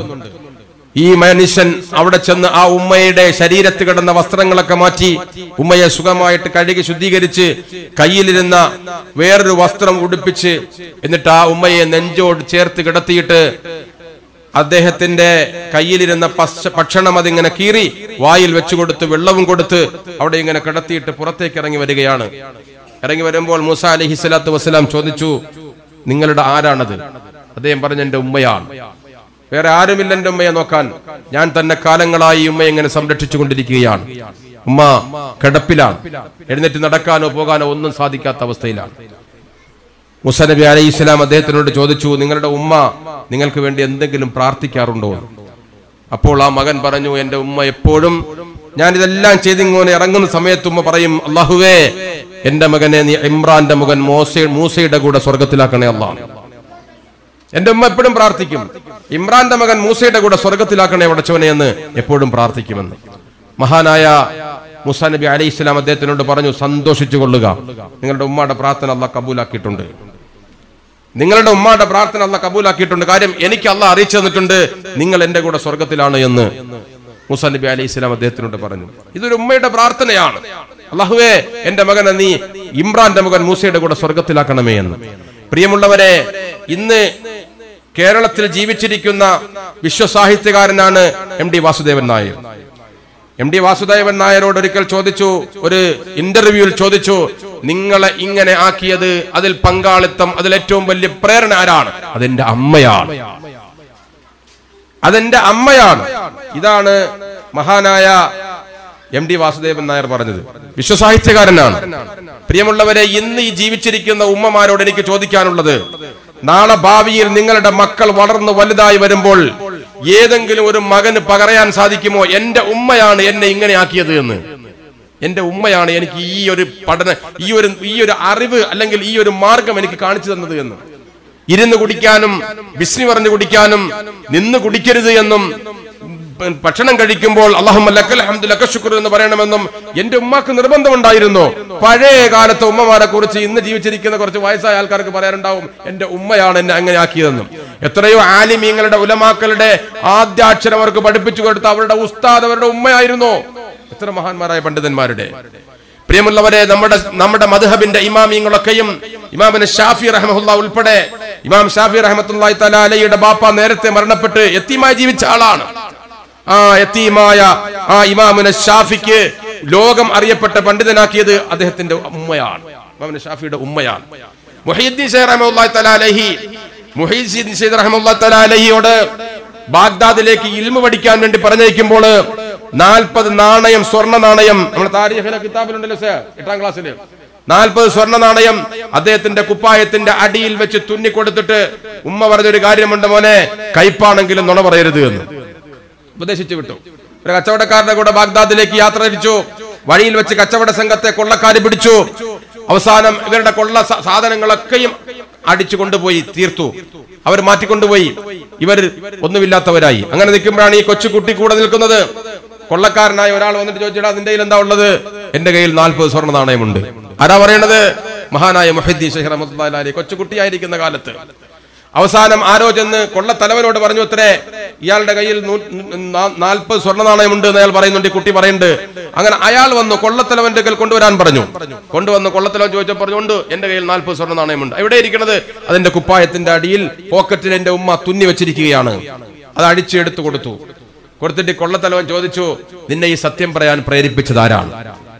ഈ മനുഷ്യൻ അവിടെ ചെന്ന് ആ ഉമ്മയുടെ ശരീരത്ത് കിടന്ന വസ്ത്രങ്ങളൊക്കെ മാറ്റി ഉമ്മയെ സുഖമായിട്ട് കഴുകി ശുദ്ധീകരിച്ച് കയ്യിലിരുന്ന വേറൊരു വസ്ത്രം ഉടുപ്പിച്ച് എന്നിട്ട് ആ ഉമ്മയെ നെഞ്ചോട് ചേർത്ത് കിടത്തിയിട്ട് അദ്ദേഹത്തിന്റെ കയ്യിലിരുന്ന പശ്ച- ഭക്ഷണം അതിങ്ങനെ കീറി വായിൽ വെച്ചു കൊടുത്ത് വെള്ളവും കൊടുത്ത് അവിടെ ഇങ്ങനെ കിടത്തിയിട്ട് പുറത്തേക്ക് ഇറങ്ങി വരികയാണ് ഇറങ്ങി വരുമ്പോൾ മൂസ അലഹി സ്വലാത്തു വസ്സലാം ചോദിച്ചു നിങ്ങളുടെ ആരാണത് അദ്ദേഹം പറഞ്ഞ എന്റെ ഉമ്മയാണ് വേറെ ആരുമില്ല എന്റെ ഉമ്മയെ നോക്കാൻ ഞാൻ തന്നെ കാലങ്ങളായി ഈ ഉമ്മയെ ഇങ്ങനെ സംരക്ഷിച്ചു കൊണ്ടിരിക്കുകയാണ് ഉമ്മ കിടപ്പിലാണ് എഴുന്നേറ്റ് നടക്കാനോ പോകാനോ ഒന്നും സാധിക്കാത്ത അവസ്ഥയിലാണ് മുസ നബി അലൈഹി ഇസ്ലാം അദ്ദേഹത്തിനോട് ചോദിച്ചു നിങ്ങളുടെ ഉമ്മ നിങ്ങൾക്ക് വേണ്ടി എന്തെങ്കിലും പ്രാർത്ഥിക്കാറുണ്ടോ എന്ന്. അപ്പോൾ ആ മകൻ പറഞ്ഞു എന്റെ ഉമ്മ എപ്പോഴും ഞാൻ ഇതെല്ലാം ചെയ്തിങ്ങനെ ഇറങ്ങുന്ന സമയത്ത് ഉമ്മ പറയും അള്ളാഹുവേ എന്റെ മകനെ നീ ഇമ്രാന്റെ മകൻ മോസ മൂസയുടെ കൂടെ സ്വർഗത്തിലാക്കണേ അള്ളാഹ് എന്റെ ഉമ്മ എപ്പോഴും പ്രാർത്ഥിക്കും ഇമ്രാന്റെ മകൻ മൂസയുടെ കൂടെ സ്വർഗത്തിലാക്കണേ ഉടച്ചവനെ എന്ന് എപ്പോഴും പ്രാർത്ഥിക്കുമെന്ന് മഹാനായ മുസാ നബി അലൈഹി ഇസ്ലാം അദ്ദേഹത്തിനോട് പറഞ്ഞു സന്തോഷിച്ചു കൊള്ളുക നിങ്ങളുടെ ഉമ്മയുടെ പ്രാർത്ഥന അള്ളാഹ് കബൂലാക്കിയിട്ടുണ്ട് നിങ്ങളുടെ ഉമ്മാന്റെ പ്രാർത്ഥന അല്ല കബൂലാക്കിയിട്ടുണ്ട് കാര്യം എനിക്ക് അല്ല അറിയിച്ചു തന്നിട്ടുണ്ട് നിങ്ങൾ എന്റെ കൂടെ സ്വർഗത്തിലാണ് എന്ന് മൂസാ നബി അലൈഹി ഇസ്ലാം അദ്ദേഹത്തിനോട് പറഞ്ഞു ഇതൊരു ഉമ്മയുടെ പ്രാർത്ഥനയാണ് അള്ളാഹുവേ എന്റെ മകനെ നീ ഇമ്രാന്റെ മകൻ മൂസയുടെ കൂടെ സ്വർഗത്തിലാക്കണമേ എന്ന് പ്രിയമുള്ളവരെ ഇന്ന് കേരളത്തിൽ ജീവിച്ചിരിക്കുന്ന വിശ്വസാഹിത്യകാരനാണ് M D Vasudevan Nair M D Vasudevan നായരോട് ഒരിക്കൽ ചോദിച്ചു ഒരു ഇന്റർവ്യൂവിൽ ചോദിച്ചു നിങ്ങളെ ഇങ്ങനെ ആക്കിയത് അതിൽ പങ്കാളിത്തം അതിൽ ഏറ്റവും വലിയ പ്രേരണ ആരാണ് അതെന്റെ അമ്മയാണ് അതെന്റെ അമ്മയാണ് ഇതാണ് മഹാനായ എം ഡി വാസുദേവൻ നായർ പറഞ്ഞത് വിശ്വസാഹിത്യകാരനാണ് പ്രിയമുള്ളവരെ ഇന്ന് ഈ ജീവിച്ചിരിക്കുന്ന ഉമ്മമാരോട് എനിക്ക് ചോദിക്കാനുള്ളത് നാളെ ഭാവിയിൽ നിങ്ങളുടെ മക്കൾ വളർന്നു വലുതായി വരുമ്പോൾ ഏതെങ്കിലും ഒരു മകന് പകരയാൻ സാധിക്കുമോ എന്റെ ഉമ്മയാണ് എന്നെ ഇങ്ങനെ ആക്കിയത് എന്ന് എന്റെ ഉമ്മയാണ് എനിക്ക് ഈ ഒരു പഠന ഈ ഒരു ഈ ഒരു അറിവ് അല്ലെങ്കിൽ ഈ ഒരു മാർഗം എനിക്ക് കാണിച്ചു തന്നത് എന്ന് ഇരുന്ന് കുടിക്കാനും ബിസ്മി പറഞ്ഞു കുടിക്കാനും നിന്ന് കുടിക്കരുത് എന്നും ഉം, ഭക്ഷണം കഴിക്കുമ്പോൾ അള്ളാഹുമല്ലക്കൽഹംദുലക്കശുക്ർ എന്ന് പറയണമെന്നും എന്റെ ഉമ്മാക്ക് നിർബന്ധമുണ്ടായിരുന്നു പഴയ കാലത്തെ ഉമ്മമാരെ കുറിച്ച് ഇന്ന് ജീവിച്ചിരിക്കുന്ന കുറച്ച് വയസ്സായ ആൾക്കാർക്ക് പറയാനുണ്ടാവും എന്റെ ഉമ്മയാണ് എന്നെ അങ്ങനെ ആക്കിയതെന്നും എത്രയോ ആലിമീങ്ങളുടെ ഉലമാക്കളുടെ ആദ്യാക്ഷരം അവർക്ക് പഠിപ്പിച്ചു കൊടുത്ത അവരുടെ ഉസ്താദ് അവരുടെ ഉമ്മയായിരുന്നു എത്ര മഹാന്മാരായ പണ്ഡിതന്മാരുടെ പ്രിയമുള്ളവരെ നമ്മുടെ നമ്മുടെ മധുഹബിന്റെ ഇമാമിയങ്ങളൊക്കെയും ഇമാമിന് ഷാഫി റഹ്മുല്ല ഉൾപ്പെടെ ഇമാം ഷാഫി റഹ്മത്തുള്ളാഹി തആല അലയുടെ ബാപ്പ നേരത്തെ മരണപ്പെട്ട് എത്തിമായി ജീവിച്ച ആളാണ് ആ എത്തീമായ ആ ഇമാമിന് ഷാഫിക്ക് ലോകം അറിയപ്പെട്ട പണ്ഡിതനാക്കിയത് അദ്ദേഹത്തിന്റെ ഉമ്മയാണ് ഇമാമിന് ഷാഫിയുടെ ഉമ്മയാണ് മുഹീദ്ദീൻ ഷെയ്ഖ് റഹ്മത്തുള്ളാഹി തആല അലൈഹി മുഹീദ്ദീൻ ഷെയ്ഖ് റഹ്മത്തുള്ളാഹി തആല അലൈഹിയോട് ബാഗ്ദാദിലേക്ക് ഇൽമു പഠിക്കാൻ വേണ്ടി പറഞ്ഞയക്കുമ്പോൾ നാൽപ്പത് നാണയം സ്വർണ്ണ നാണയം നമ്മുടെ താരീഖിലെ കിതാബിലുണ്ടല്ലോ സർ എട്ടാം ക്ലാസ്സിൽ നാൽപ്പത് സ്വർണ്ണ നാണയം അദ്ദേഹത്തിന്റെ കുപ്പായത്തിന്റെ അടിയിൽ വെച്ച് തുന്നി കൊടുത്തിട്ട് ഉമ്മ പറഞ്ഞൊരു കാര്യമുണ്ട് മോനെ കയ്പാണെങ്കിലും നുണ പറയരുത് എന്ന് ഉപദേശിച്ചു വിട്ടു ഒരു കച്ചവടക്കാരുടെ കൂടെ ബാഗ്ദാദിലേക്ക് യാത്ര തിരിച്ചു വഴിയിൽ വെച്ച് കച്ചവട സംഘത്തെ കൊള്ളക്കാര് പിടിച്ചു അവസാനം ഇവരുടെ കൊള്ള സ- സാധനങ്ങളൊക്കെയും അടിച്ചു കൊണ്ടുപോയി തീർത്തു അവർ മാറ്റിക്കൊണ്ടുപോയി ഇവർ ഒന്നുമില്ലാത്തവരായി അങ്ങനെ നിൽക്കുമ്പോഴാണ് ഈ കൊച്ചുകുട്ടി കൂടെ നിൽക്കുന്നത് കൊള്ളക്കാരനായ ഒരാൾ വന്നിട്ട് ചോദിച്ചിടാ നിന്റെ കയ്യിൽ എന്താ ഉള്ളത് എന്റെ കയ്യിൽ നാൽപ്പത് സ്വർണ്ണ നാണയമുണ്ട് ആരാ പറയണത് മഹാനായ മൊഹദ്ദീൻ ഷെയ്ഖ് റഹ്മത്തുള്ളാഹി അലൈഹി കൊച്ചുകുട്ടിയായിരിക്കുന്ന കാലത്ത് അവസാനം ആരോ ചെന്ന് കൊള്ളത്തലവനോട് പറഞ്ഞു അത്രേ ഇയാളുടെ കയ്യിൽ നാൽപ്പത് സ്വർണ്ണ നാണയമുണ്ട് എന്ന് അയാൾ പറയുന്നുണ്ട് ഈ കുട്ടി പറയുന്നുണ്ട് അങ്ങനെ അയാൾ വന്നു കൊള്ളത്തലവന്റെ കയ്യിൽ കൊണ്ടുവരാൻ പറഞ്ഞു കൊണ്ടുവന്ന് കൊള്ളത്തലവൻ ചോദിച്ചപ്പോൾ പറഞ്ഞുകൊണ്ട് എന്റെ കയ്യിൽ നാൽപ്പത് സ്വർണ്ണ നാണയമുണ്ട് എവിടെ ഇരിക്കണത് അതിന്റെ കുപ്പായത്തിന്റെ അടിയിൽ പോക്കറ്റിൽ എന്റെ ഉമ്മ തുന്നി വെച്ചിരിക്കുകയാണ് അത് അടിച്ചെടുത്തു കൊടുത്തു കൊടുത്തിട്ട് കൊള്ളത്തലവൻ ചോദിച്ചു നിന്നെ ഈ സത്യം പറയാൻ പ്രേരിപ്പിച്ചത് ആരാണ്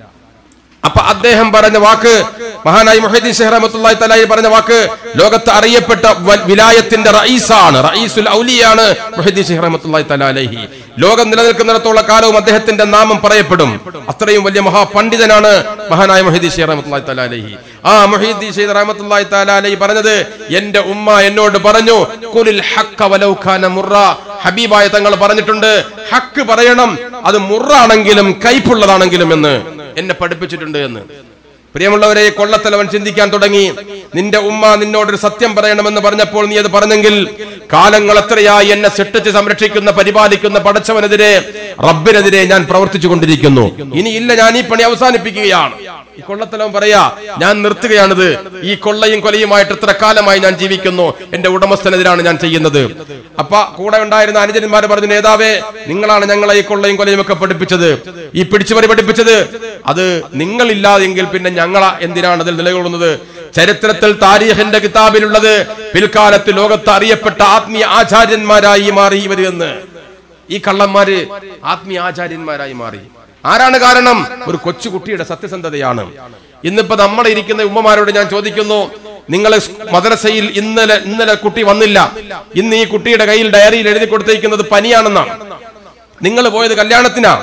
അപ്പൊ അദ്ദേഹം പറഞ്ഞ വാക്ക് മഹാനായി മുഹദ്ദീൻ ഷെയ്ഖ് റഹ്മത്തുള്ളാഹി തആല പറഞ്ഞ വാക്ക് ലോകത്ത് അറിയപ്പെട്ട വ- വിലായത്തിന്റെ റഈസാണ് റഈസുൽ ഔലിയാണ് മുഹദ്ദീൻ ഷെയ്ഖ് റഹ്മത്തുള്ളാഹി തആല അലൈഹി ലോകം നിലനിൽക്കുന്നിടത്തോളം കാലവും അദ്ദേഹത്തിന്റെ നാമം പറയപ്പെടും അത്രയും വലിയ മഹാപണ്ഡിതനാണ് മഹാനായ മുഹദ്ദീൻ ഷെയ്ഖ് റഹ്മത്തുള്ളാഹി തആല അലൈഹി ആ മുഹദ്ദീൻ ഷെയ്ഖ് റഹ്മത്തുള്ളാഹി തആല അലൈഹി പറഞ്ഞത് എന്റെ ഉമ്മ എന്നോട് പറഞ്ഞു കുലിൽ ഹഖ്ക വലൗ കാന മുറ ഹബീബായ തങ്ങൾ പറഞ്ഞിട്ടുണ്ട് ഹക്ക് പറയണം അത് മുറാണെങ്കിലും കയ്പുള്ളതാണെങ്കിലും എന്ന് എന്നെ പഠിപ്പിച്ചിട്ടുണ്ട് എന്ന് പ്രിയമുള്ളവരെ കൊള്ളത്തലവൻ ചിന്തിക്കാൻ തുടങ്ങി നിന്റെ ഉമ്മ നിന്നോടൊരു സത്യം പറയണമെന്ന് പറഞ്ഞപ്പോൾ നീ അത് പറഞ്ഞെങ്കിൽ കാലങ്ങൾ എത്രയായി എന്നെ സൃഷ്ടിച്ച് സംരക്ഷിക്കുന്ന പരിപാലിക്കുന്ന പടച്ചവനെതിരെ റബ്ബിനെതിരെ ഞാൻ പ്രവർത്തിച്ചു കൊണ്ടിരിക്കുന്നു ഇനിയില്ല ഞാൻ ഈ പണി അവസാനിപ്പിക്കുകയാണ് ഈ കൊള്ളത്തലവൻ പറയാ ഞാൻ നിർത്തുകയാണിത് ഈ കൊള്ളയും കൊലയുമായിട്ട് എത്ര കാലമായി ഞാൻ ജീവിക്കുന്നു എന്റെ ഉടമസ്ഥനെതിരാണ് ഞാൻ ചെയ്യുന്നത് അപ്പ കൂടെ ഉണ്ടായിരുന്ന അനുജന്മാർ പറഞ്ഞു നേതാവേ നിങ്ങളാണ് ഞങ്ങളെ ഈ കൊള്ളയും കൊലയും ഒക്കെ പഠിപ്പിച്ചത് ഈ പിടിച്ചുപറി പഠിപ്പിച്ചത് അത് നിങ്ങളില്ലാതെങ്കിൽ പിന്നെ ഞങ്ങള എന്തിനാണ് അതിൽ നിലകൊള്ളുന്നത് ചരിത്രത്തിൽ താരീഖിന്റെ കിതാബിലുള്ളത് പിൽക്കാലത്ത് ലോകത്ത് അറിയപ്പെട്ട ആത്മീയ ആചാര്യന്മാരായി മാറി ഇവരെന്ന് ഈ കള്ളന്മാര് ആത്മീയ ആചാര്യന്മാരായി മാറി ആരാണ് കാരണം ഒരു കൊച്ചുകുട്ടിയുടെ സത്യസന്ധതയാണ് ഇന്നിപ്പോ നമ്മളെ ഇരിക്കുന്ന ഉമ്മമാരോട് ഞാൻ ചോദിക്കുന്നു നിങ്ങളെ സ് മദ്രസയിൽ ഇന്നലെ ഇന്നലെ കുട്ടി വന്നില്ല ഇന്ന് ഈ കുട്ടിയുടെ കയ്യിൽ ഡയറിയിൽ എഴുതി കൊടുത്തിരിക്കുന്നത് പനിയാണെന്നാണ് നിങ്ങൾ പോയത് കല്യാണത്തിനാ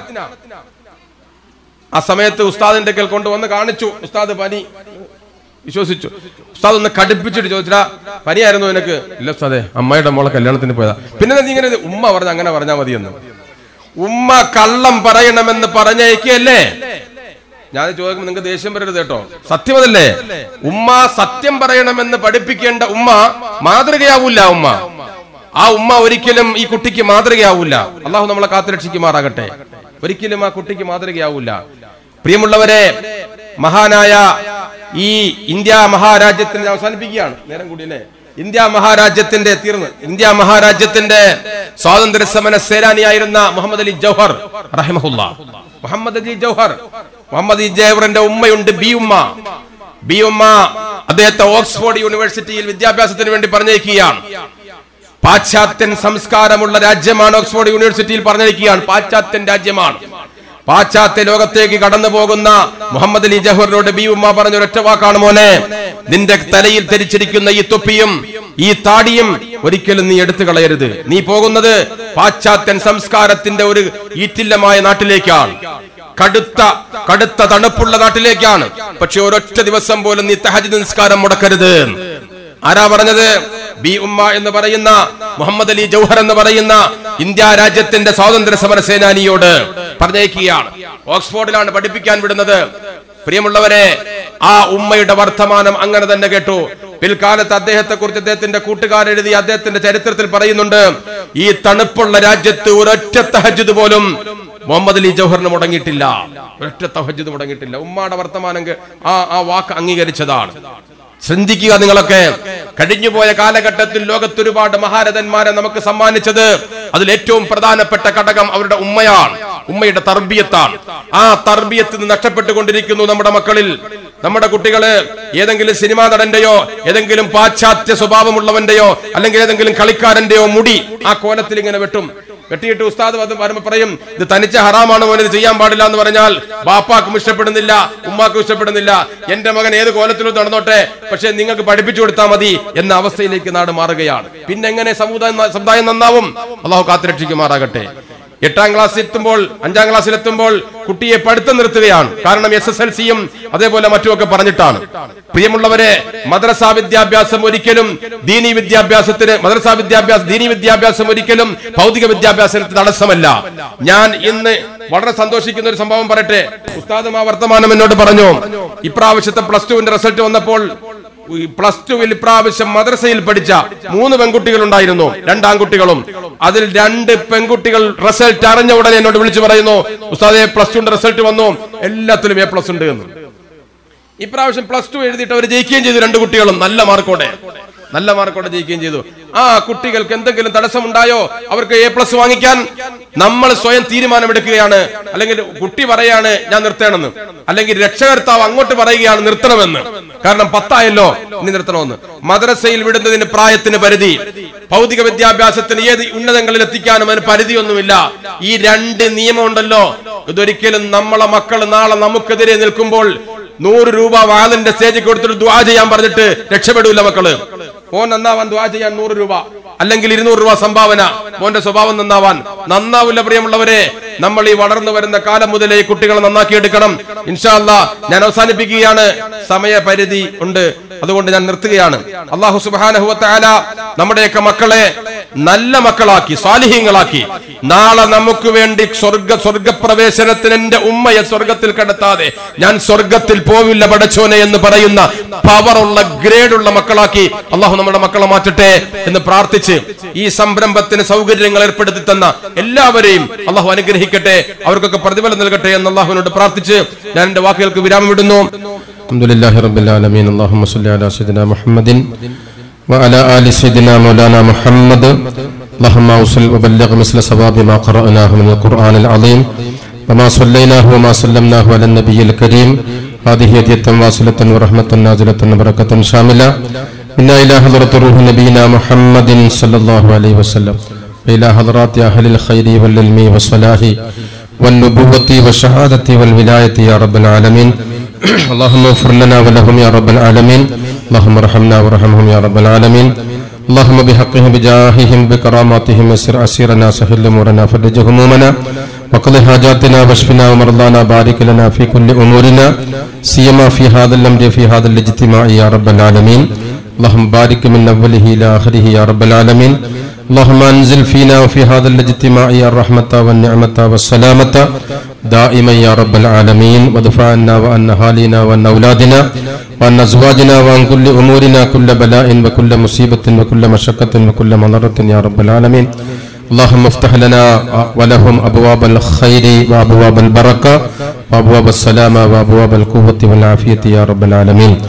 ആ സമയത്ത് ഉസ്താദിന്റെ കയ്യിൽ കൊണ്ടുവന്ന് കാണിച്ചു ഉസ്താദ് പനി വിശ്വസിച്ചു ഉസ്താദ് ഒന്ന് കടുപ്പിച്ചിട്ട് ചോദിച്ചാ പനിയായിരുന്നു നിനക്ക് ഇല്ല ഉസ്താദെ അമ്മയുടെ മോളെ കല്യാണത്തിന് പോയതാ പിന്നെ നീ ഇങ്ങനെ ഇത് ഉമ്മ പറഞ്ഞ അങ്ങനെ പറഞ്ഞാൽ മതിയെന്ന് ഉമ്മ കള്ളം പറയണമെന്ന് പറഞ്ഞേക്കല്ലേ ഞാൻ ചോദിക്കുമ്പോൾ നിങ്ങൾക്ക് ദേഷ്യം വരരുത് കേട്ടോ സത്യമതല്ലേ ഉമ്മ സത്യം പറയണമെന്ന് പഠിപ്പിക്കേണ്ട ഉമ്മ മാതൃകയാവൂല ഉമ്മ ആ ഉമ്മ ഒരിക്കലും ഈ കുട്ടിക്ക് മാതൃകയാവൂല അള്ളാഹു നമ്മളെ കാത്തുരക്ഷിക്കുമാറാകട്ടെ ഒരിക്കലും ആ കുട്ടിക്ക് മാതൃകയാവൂല പ്രിയമുള്ളവരെ മഹാനായ ഈ ഇന്ത്യ മഹാരാജ്യത്തിന് അവസാനിപ്പിക്കുകയാണ് നേരം കൂടി അല്ലേ ഇന്ത്യ മഹാരാജ്യത്തിന്റെ തീർന്ന് ഇന്ത്യ മഹാരാജ്യത്തിന്റെ സ്വാതന്ത്ര്യ സമര സേനാനിയായിരുന്ന മുഹമ്മദ് അലി ജൗഹർ റഹിമഹുല്ല മുഹമ്മദ് അലി ജൗഹർ മുഹമ്മദ് അലി ജൗഹറിന്റെ ഉമ്മയുണ്ട് ബി ഉമ്മ ബി ഉമ്മ അദ്ദേഹത്തെ ഓക്സ്ഫോർഡ് യൂണിവേഴ്സിറ്റിയിൽ വിദ്യാഭ്യാസത്തിന് വേണ്ടി പറഞ്ഞേക്കുകയാണ് പാശ്ചാത്യൻ സംസ്കാരമുള്ള രാജ്യമാണ് ഓക്സ്ഫോർഡ് യൂണിവേഴ്സിറ്റിയിൽ പറഞ്ഞിരിക്കുകയാണ് പാശ്ചാത്യൻ രാജ്യമാണ് പാശ്ചാത്യ ലോകത്തേക്ക് കടന്നു പോകുന്ന മുഹമ്മദ് അലി ജഹറിനോട് ബി ഉമ്മ പറഞ്ഞ ഒരൊറ്റ വാക്കാണ് മോനെ നിന്റെ തലയിൽ ധരിച്ചിരിക്കുന്ന ഈ തൊപ്പിയും ഈ താടിയും ഒരിക്കലും നീ എടുത്തു കളയരുത് നീ പോകുന്നത് പാശ്ചാത്യൻ സംസ്കാരത്തിന്റെ ഒരു ഈറ്റില്ലമായ നാട്ടിലേക്കാണ് കടുത്ത കടുത്ത തണുപ്പുള്ള നാട്ടിലേക്കാണ് പക്ഷെ ഒരൊറ്റ ദിവസം പോലും നീ തഹജ് നിസ്കാരം മുടക്കരുത് ആരാ പറഞ്ഞത് ബി ഉമ്മ എന്ന് പറയുന്ന മുഹമ്മദ് അലി ജൗഹർ എന്ന് പറയുന്ന ഇന്ത്യ രാജ്യത്തിന്റെ സ്വാതന്ത്ര്യ സമര സേനാനിയോട് പറഞ്ഞേക്കുകയാണ് ഓക്സ്ഫോർഡിലാണ് പഠിപ്പിക്കാൻ വിടുന്നത് പ്രിയമുള്ളവരെ ആ ഉമ്മയുടെ വർത്തമാനം അങ്ങനെ തന്നെ കേട്ടു പിൽക്കാലത്ത് അദ്ദേഹത്തെ കുറിച്ച് അദ്ദേഹത്തിന്റെ കൂട്ടുകാരെഴുതി അദ്ദേഹത്തിന്റെ ചരിത്രത്തിൽ പറയുന്നുണ്ട് ഈ തണുപ്പുള്ള രാജ്യത്ത് ഒരൊറ്റ തഹജുദ് പോലും മുഹമ്മദ് അലി ജൗഹറിന് മുടങ്ങിയിട്ടില്ല ഒരൊറ്റ തഹജുദ് മുടങ്ങിയിട്ടില്ല ഉമ്മയുടെ വർത്തമാനം കേ- ആ ആ വാക്ക് അംഗീകരിച്ചതാണ് ചിന്തിക്കുക നിങ്ങളൊക്കെ കഴിഞ്ഞുപോയ കാലഘട്ടത്തിൽ ലോകത്ത് ഒരുപാട് മഹാരഥന്മാരെ നമുക്ക് സമ്മാനിച്ചത് അതിൽ ഏറ്റവും പ്രധാനപ്പെട്ട ഘടകം അവരുടെ ഉമ്മയാണ് ഉമ്മയുടെ തർബിയത്താണ് ആ തർബിയത്ത് ഇന്ന് നഷ്ടപ്പെട്ടുകൊണ്ടിരിക്കുന്നു നമ്മുടെ മക്കളിൽ നമ്മുടെ കുട്ടികള് ഏതെങ്കിലും സിനിമാ നടന്റെയോ ഏതെങ്കിലും പാശ്ചാത്യ സ്വഭാവമുള്ളവന്റെയോ അല്ലെങ്കിൽ ഏതെങ്കിലും കളിക്കാരന്റെയോ മുടി ആ കോലത്തിൽ ഇങ്ങനെ വെട്ടും വെട്ടിയിട്ട് ഉസ്താദ് വന്ന് വരുമ്പോ പറയും ഇത് തനിച്ച ഹറാമാണ് മോനെ ഇത് ചെയ്യാൻ പാടില്ല എന്ന് പറഞ്ഞാൽ ബാപ്പാക്കും ഇഷ്ടപ്പെടുന്നില്ല ഉമ്മാക്കും ഇഷ്ടപ്പെടുന്നില്ല എന്റെ മകൻ ഏത് കോലത്തിലും നടന്നോട്ടെ പക്ഷെ നിങ്ങൾക്ക് പഠിപ്പിച്ചു കൊടുത്താൽ മതി എന്ന അവസ്ഥയിലേക്ക് നാട് മാറുകയാണ് പിന്നെ എങ്ങനെ സമുദായം സമുദായം നന്നാവും അള്ളാഹു കാത്തുരക്ഷിക്കുമാറാകട്ടെ എട്ടാം ക്ലാസ്സിൽ എത്തുമ്പോൾ അഞ്ചാം ക്ലാസ്സിൽ എത്തുമ്പോൾ കുട്ടിയെ പഠിത്തം നിർത്തുകയാണ് കാരണം എസ് എസ് എൽ സിയും അതേപോലെ മറ്റുമൊക്കെ പറഞ്ഞിട്ടാണ് പ്രിയമുള്ളവരെ മദ്രസാ വിദ്യാഭ്യാസം ഒരിക്കലും ദീനി വിദ്യാഭ്യാസത്തിന് മദ്രസാ വിദ്യാഭ്യാസം ദീനി വിദ്യാഭ്യാസം ഒരിക്കലും ഭൗതിക വിദ്യാഭ്യാസത്തിന് തടസ്സമല്ല ഞാൻ ഇന്ന് വളരെ സന്തോഷിക്കുന്ന ഒരു സംഭവം പറയട്ടെ ഉസ്താദും ആ വർത്തമാനം എന്നോട് പറഞ്ഞു ഇപ്രാവശ്യത്തെ പ്ലസ് ടുവിന്റെ റിസൾട്ട് വന്നപ്പോൾ ഈ പ്ലസ് ടുവിൽ ഇപ്രാവശ്യം മദ്രസയിൽ പഠിച്ച മൂന്ന് പെൺകുട്ടികൾ ഉണ്ടായിരുന്നു രണ്ട് ആൺകുട്ടികളും അതിൽ രണ്ട് പെൺകുട്ടികൾ റിസൾട്ട് അറിഞ്ഞ ഉടനെ എന്നോട് വിളിച്ചു പറയുന്നു ഉസ്താദെ പ്ലസ് ടുന്റെ റിസൾട്ട് വന്നു എല്ലാത്തിലും എ പ്ലസ് ഉണ്ട് എന്ന് ഇപ്രാവശ്യം പ്ലസ് ടു എഴുതിയിട്ട് അവർ ജയിക്കുകയും ചെയ്തു രണ്ട് കുട്ടികളും നല്ല മാർക്കോടെ നല്ല മാർക്കോടെ ജയിക്കുകയും ചെയ്തു ആ കുട്ടികൾക്ക് എന്തെങ്കിലും തടസ്സമുണ്ടായോ അവർക്ക് എ പ്ലസ് വാങ്ങിക്കാൻ നമ്മൾ സ്വയം തീരുമാനമെടുക്കുകയാണ് അല്ലെങ്കിൽ കുട്ടി പറയാണ് ഞാൻ നിർത്തണമെന്ന് അല്ലെങ്കിൽ രക്ഷകർത്താവ് അങ്ങോട്ട് പറയുകയാണ് നിർത്തണമെന്ന് കാരണം പത്തായല്ലോ ഇനി നിർത്തണമെന്ന് മദ്രസയിൽ വിടുന്നതിന് പ്രായത്തിന് പരിധി ഭൗതിക വിദ്യാഭ്യാസത്തിന് ഏത് ഉന്നതങ്ങളിൽ എത്തിക്കാനും അതിന് പരിധിയൊന്നുമില്ല ഈ രണ്ട് നിയമം ഉണ്ടല്ലോ ഇതൊരിക്കലും നമ്മളെ മക്കൾ നാളെ നമുക്കെതിരെ നിൽക്കുമ്പോൾ നൂറ് രൂപ വാലിന്റെ സ്റ്റേജിൽ കൊടുത്തിട്ട് ദ്വാ ചെയ്യാൻ പറഞ്ഞിട്ട് രക്ഷപ്പെടൂല മക്കള് മോൻ നന്നാവാൻ ദ്വാ ചെയ്യാൻ നൂറ് രൂപ അല്ലെങ്കിൽ ഇരുന്നൂറ് രൂപ സംഭാവന മോന്റെ സ്വഭാവം നന്നാവാൻ നന്നാവില്ല പ്രിയമുള്ളവരെ നമ്മൾ ഈ വളർന്നു വരുന്ന കാലം മുതലേ ഈ കുട്ടികളെ നന്നാക്കിയെടുക്കണം ഇൻഷാല്ല ഞാൻ അവസാനിപ്പിക്കുകയാണ് സമയപരിധി ഉണ്ട് അതുകൊണ്ട് ഞാൻ നിർത്തുകയാണ് അള്ളാഹു സുബാനഹുവത്താല നമ്മുടെയൊക്കെ മക്കളെ നല്ല മക്കളാക്കി സ്വാലിഹ്യങ്ങളാക്കി നാളെ നമുക്ക് വേണ്ടി സ്വർഗ സ്വർഗപ്രവേശനത്തിന് എന്റെ ഉമ്മയെ സ്വർഗത്തിൽ കടത്താതെ ഞാൻ സ്വർഗത്തിൽ പോവില്ല പടച്ചോനെ എന്ന് പറയുന്ന പവറുള്ള ഗ്രേഡുള്ള മക്കളാക്കി അള്ളാഹു നമ്മുടെ മക്കളെ മാറ്റട്ടെ എന്ന് പ്രാർത്ഥിച്ച് ഈ സംരംഭത്തിന് സൗകര്യങ്ങൾ ഏർപ്പെടുത്തി തന്ന എല്ലാവരെയും അള്ളാഹു അനുഗ്രഹിക്കട്ടെ അവർക്കൊക്കെ പ്രതിഫലം നൽകട്ടെ എന്ന് അള്ളാഹുവിനോട് പ്രാർത്ഥിച്ച് ഞാൻ എന്റെ വാക്കുകൾക്ക് വിരാമം വിടുന്നു الحمد لله رب العالمين اللهم صل على سيدنا محمد وعلى آل سيدنا مولانا محمد اللهم أوصل وبلغ مثل ثواب ما قرأناه من القرآن العظيم وما صليناه وما سلمناه على النبي الكريم هذه هدية واصلة ورحمة نازلة وبركة شاملة إنا إلى حضرة روح نبينا محمد صلى الله عليه وسلم وإلى حضرات أهل الخير والعلم والصلاح والنبوة والشهادة والولاية يا رب العالمين اللهم اغفر لنا ولهم يا رب العالمين اللهم ارحمنا وارحمهم يا رب العالمين اللهم بحقهم بجاههم بكراماتهم يسر أسيرنا سهل أمورنا فرج همومنا وقض حاجاتنا واشفنا ومرضانا بارك لنا في كل أمورنا سيما في هذا الأمر في هذا الاجتماع يا رب العالمين اللهم بارك من أوله إلى آخره يا رب العالمين اللهم انزل فينا وفي هذا الاجتماع الرحمة والنعمة والسلامة دائما يا رب العالمين وادفع عنا وعن أهالينا وعن أولادنا وعن أزواجنا وعن كل أمورنا كل بلاء وكل مصيبة وكل مشقة وكل مضرة يا رب العالمين اللهم افتح لنا ولهم أبواب الخير وأبواب البركة وأبواب السلامة وأبواب القوة والعافية يا رب العالمين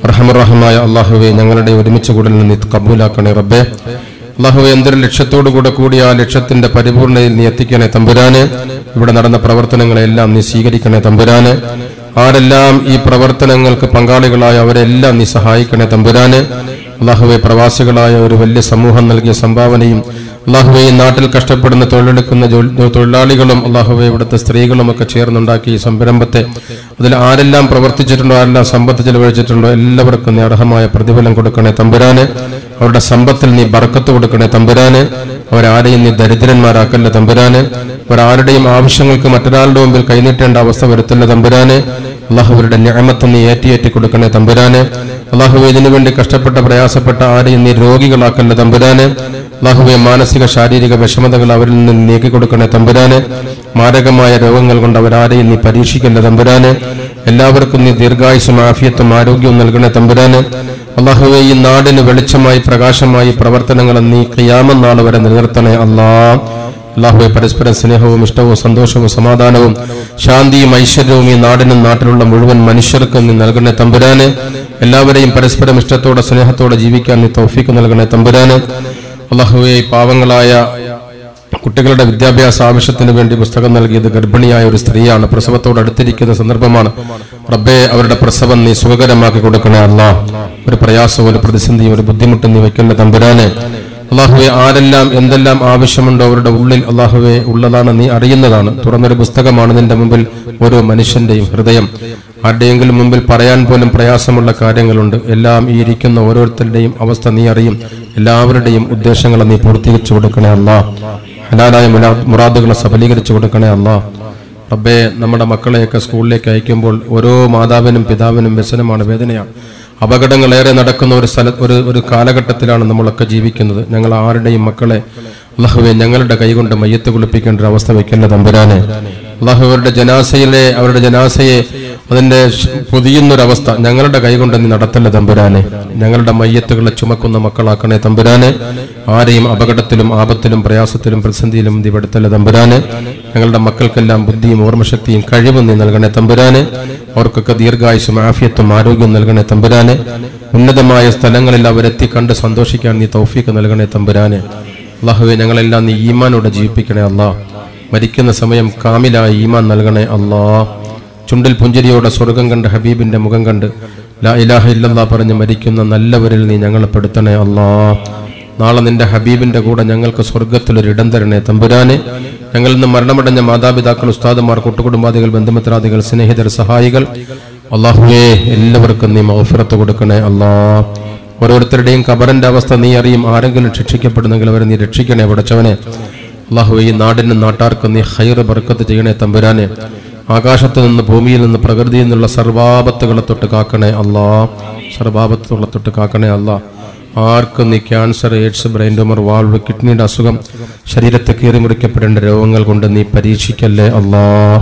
റഹമുറഹമായ അള്ളാഹുവെ ഞങ്ങളുടെ ഒരുമിച്ച് കൂടലിൽ നീ കബൂലാക്കണേ റബ്ബേ അള്ളാഹുവെ എന്തൊരു ലക്ഷ്യത്തോടു കൂടെ കൂടി ആ ലക്ഷ്യത്തിന്റെ പരിപൂർണതയിൽ നീ എത്തിക്കണേ തമ്പുരാന് ഇവിടെ നടന്ന പ്രവർത്തനങ്ങളെല്ലാം നീ സ്വീകരിക്കണേ തമ്പുരാന് ആരെല്ലാം ഈ പ്രവർത്തനങ്ങൾക്ക് പങ്കാളികളായ അവരെല്ലാം നീ സഹായിക്കണേ തമ്പുരാന് അള്ളാഹുവെ പ്രവാസികളായ ഒരു വലിയ സമൂഹം നൽകിയ സംഭാവനയും അള്ളാഹുവെ ഈ നാട്ടിൽ കഷ്ടപ്പെടുന്ന തൊഴിലെടുക്കുന്ന ജോലി- തൊഴിലാളികളും അള്ളാഹുവെ ഇവിടുത്തെ സ്ത്രീകളും ഒക്കെ ചേർന്നുണ്ടാക്കിയ ഈ സംരംഭത്തെ അതിൽ ആരെല്ലാം പ്രവർത്തിച്ചിട്ടുണ്ടോ ആരെല്ലാം സമ്പത്ത് ചെലവഴിച്ചിട്ടുണ്ടോ എല്ലാവർക്കും നീ അർഹമായ പ്രതിഫലം കൊടുക്കണേ തമ്പുരാന് അവരുടെ സമ്പത്തിൽ നീ ബർക്കത്ത് കൊടുക്കണേ തമ്പുരാന് അവരാരെയും നീ ദരിദ്രന്മാരാക്കല്ല തമ്പുരാന് അവരാരുടെയും ആവശ്യങ്ങൾക്ക് മറ്റൊരാളുടെ മുമ്പിൽ കൈനീട്ടേണ്ട അവസ്ഥ വരുത്തല്ല തമ്പുരാന് അള്ളാഹുവരുടെ ഞാമത്ത് നീ ഏറ്റിയേറ്റി കൊടുക്കണേ തമ്പുരാന് അള്ളാഹുവെ ഇതിനു വേണ്ടി കഷ്ടപ്പെട്ട പ്രയാസപ്പെട്ട ആരെയും നീ രോഗികളാക്കല്ല തമ്പുരാന് അള്ളാഹുവെ മാനസിക ശാരീരിക വിഷമതകൾ അവരിൽ നിന്ന് നീക്കി കൊടുക്കണേ തമ്പുരാന് മാരകമായ രോഗങ്ങൾ കൊണ്ട് അവരാരെയും നീ പരീക്ഷിക്കല്ല തമ്പുരാന് എല്ലാവർക്കും നീ ദീർഘായുസും ആഫിയത്തും ആരോഗ്യവും നൽകണേ തമ്പുരാന് അള്ളാഹുവെ ഈ നാടിന് വെളിച്ചമായി പ്രകാശമായി പ്രവർത്തനങ്ങൾ നീ ഖിയാമം നാൾ വരെ നിലനിർത്തണേ അല്ലാ അള്ളാഹുവെ പരസ്പരം സ്നേഹവും ഇഷ്ടവും സന്തോഷവും സമാധാനവും ശാന്തിയും ഐശ്വര്യവും ഈ നാടിനും നാട്ടിലുള്ള മുഴുവൻ മനുഷ്യർക്കും നീ നൽകണേ തമ്പുരാന് എല്ലാവരെയും പരസ്പരം ഇഷ്ടത്തോടെ സ്നേഹത്തോടെ ജീവിക്കാൻ നീ തൗഫീക്ക് നൽകണേ തമ്പുരാന് അള്ളാഹുവെ ഈ പാവങ്ങളായ കുട്ടികളുടെ വിദ്യാഭ്യാസ ആവശ്യത്തിന് വേണ്ടി പുസ്തകം നൽകിയത് ഗർഭിണിയായ ഒരു സ്ത്രീയാണ് പ്രസവത്തോട് അടുത്തിരിക്കുന്ന സന്ദർഭമാണ് റബ്ബെ അവരുടെ പ്രസവം നീ സുഖകരമാക്കി കൊടുക്കണേ അല്ലാ ഒരു പ്രയാസവും ഒരു പ്രതിസന്ധിയും ഒരു ബുദ്ധിമുട്ടും നീ വെക്കണ്ട തമ്പുരാനെ അള്ളാഹുവെ ആരെല്ലാം എന്തെല്ലാം ആവശ്യമുണ്ടോ അവരുടെ ഉള്ളിൽ അള്ളാഹുവെ ഉള്ളതാണ് നീ അറിയുന്നതാണ് തുറന്നൊരു പുസ്തകമാണ് നിന്റെ മുമ്പിൽ ഓരോ മനുഷ്യന്റെയും ഹൃദയം ആരുടെയെങ്കിലും മുമ്പിൽ പറയാൻ പോലും പ്രയാസമുള്ള കാര്യങ്ങളുണ്ട് എല്ലാം ഈ ഇരിക്കുന്ന ഓരോരുത്തരുടെയും അവസ്ഥ നീ അറിയും എല്ലാവരുടെയും ഉദ്ദേശങ്ങളെ നീ പൂർത്തീകരിച്ചു കൊടുക്കണേ അല്ലാ ഹലാലായ മുലാ- മുറാദുകളെ സഫലീകരിച്ചു കൊടുക്കണേ അല്ലാ റബ്ബെ നമ്മുടെ മക്കളെയൊക്കെ സ്കൂളിലേക്ക് അയക്കുമ്പോൾ ഓരോ മാതാവിനും പിതാവിനും വ്യസനമാണ് വേദനയാണ് അപകടങ്ങളേറെ നടക്കുന്ന ഒരു സ്ഥല ഒരു ഒരു കാലഘട്ടത്തിലാണ് നമ്മളൊക്കെ ജീവിക്കുന്നത് ഞങ്ങൾ ആരുടെയും മക്കളെ അള്ളാഹുവെ ഞങ്ങളുടെ കൈകൊണ്ട് മയ്യത്ത് കുളിപ്പിക്കേണ്ട ഒരു അവസ്ഥ വെക്കേണ്ട തമ്പുരാനെ അള്ളാഹു അവരുടെ ജനാസയിലെ അവരുടെ ജനാസയെ അതിന്റെ ശ്- പൊതിയുന്നൊരവസ്ഥ ഞങ്ങളുടെ കൈകൊണ്ട് നീ നടത്തല്ല തമ്പുരാനെ ഞങ്ങളുടെ മയ്യത്തുകളെ ചുമക്കുന്ന മക്കളാക്കണേ തമ്പുരാനെ ആരെയും അപകടത്തിലും ആപത്തിലും പ്രയാസത്തിലും പ്രതിസന്ധിയിലും നീ പെടുത്തല്ല തമ്പുരാനെ ഞങ്ങളുടെ മക്കൾക്കെല്ലാം ബുദ്ധിയും ഓർമ്മശക്തിയും കഴിവും നീ നൽകണേ തമ്പുരാനെ അവർക്കൊക്കെ ദീർഘായുസും ആഫിയത്തും ആരോഗ്യം നൽകണേ തമ്പുരാനെ ഉന്നതമായ സ്ഥലങ്ങളിൽ അവരെത്തി കണ്ട് സന്തോഷിക്കാൻ നീ തൗഫീക്ക് നൽകണേ തമ്പുരാനെ അള്ളാഹുവെ ഞങ്ങളെല്ലാം നീ ഈമാനോടെ ജീവിപ്പിക്കണേ അല്ലാ മരിക്കുന്ന സമയം കാമിലായ ഈമാൻ നൽകണേ അല്ലാ ചുണ്ടിൽ പുഞ്ചിരിയോടെ സ്വർഗം കണ്ട് ഹബീബിന്റെ മുഖം കണ്ട് ലാ ഇലാഹ ഇല്ലല്ലാ പറഞ്ഞ് മരിക്കുന്ന നല്ലവരിൽ നീ ഞങ്ങളെ പെടുത്തണേ അല്ലാ നാളെ നിന്റെ ഹബീബിന്റെ കൂടെ ഞങ്ങൾക്ക് സ്വർഗത്തിലൊരു ഇടം തരണേ തമ്പുരാനെ ഞങ്ങളിൽ നിന്ന് മരണമടഞ്ഞ മാതാപിതാക്കൾ ഉസ്താദുമാർ കൂട്ടുകുടുംബാദികൾ ബന്ധുമിത്രാദികൾ സ്നേഹിതർ സഹായികൾ അള്ളാഹുവേ എല്ലാവർക്കും നീ മൗഫിറത്ത് കൊടുക്കണേ അല്ലാ ഓരോരുത്തരുടെയും കബറിന്റെ അവസ്ഥ നീ അറിയും ആരെങ്കിലും ശിക്ഷിക്കപ്പെടുന്നെങ്കിൽ അവരെ നീ രക്ഷിക്കണേ പടച്ചവനെ അള്ളാഹു ഈ നാടിനും നാട്ടാർക്കും നീ ഹൈറ് ബർക്കത്ത് ചെയ്യണേ തമ്പുരാനെ ആകാശത്ത് നിന്ന് ഭൂമിയിൽ നിന്ന് പ്രകൃതിയിൽ നിന്നുള്ള സർവാപത്തുകളെ തൊട്ട് കാക്കണേ അല്ലാ സർവാപത്തുകളെ തൊട്ട് കാക്കണേ അല്ലാ ആർക്കും നീ cancer AIDS brain tumour valve കിഡ്നിയുടെ അസുഖം ശരീരത്തെ കീറി മുറിക്കപ്പെടേണ്ട രോഗങ്ങൾ കൊണ്ട് നീ പരീക്ഷിക്കല്ലേ അല്ലാ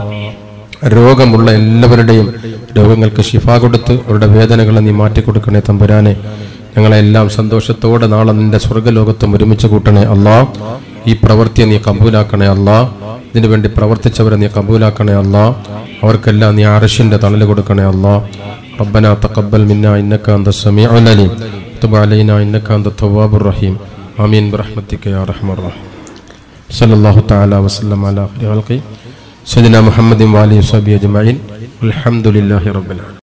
രോഗമുള്ള എല്ലാവരുടെയും രോഗങ്ങൾക്ക് ശിഫ കൊടുത്ത് അവരുടെ വേദനകളെ നീ മാറ്റിക്കൊടുക്കണേ തമ്പുരാനെ ഞങ്ങളെല്ലാം സന്തോഷത്തോടെ നാളെ നിന്റെ സ്വർഗ്ഗലോകത്തും ഒരുമിച്ച് കൂട്ടണേ അല്ലാ ഈ പ്രവൃത്തിയെ നീ കബൂലാക്കണേ അല്ലാ ഇതിനു വേണ്ടി പ്രവർത്തിച്ചവരെ നീ കബൂലാക്കണേ അല്ലാ അവർക്കെല്ലാം നീ അറഷിന്റെ തണല് കൊടുക്കണേ അല്ലാ ربنا تقبل منا انك انت السميع العليم تب علينا انك انت التواب الرحيم امين برحمتك يا ارحم الراحمين صلى الله تعالى وسلم على خير خلقه سيدنا محمد وآله وصحبه أجمعين والحمد لله رب العالمين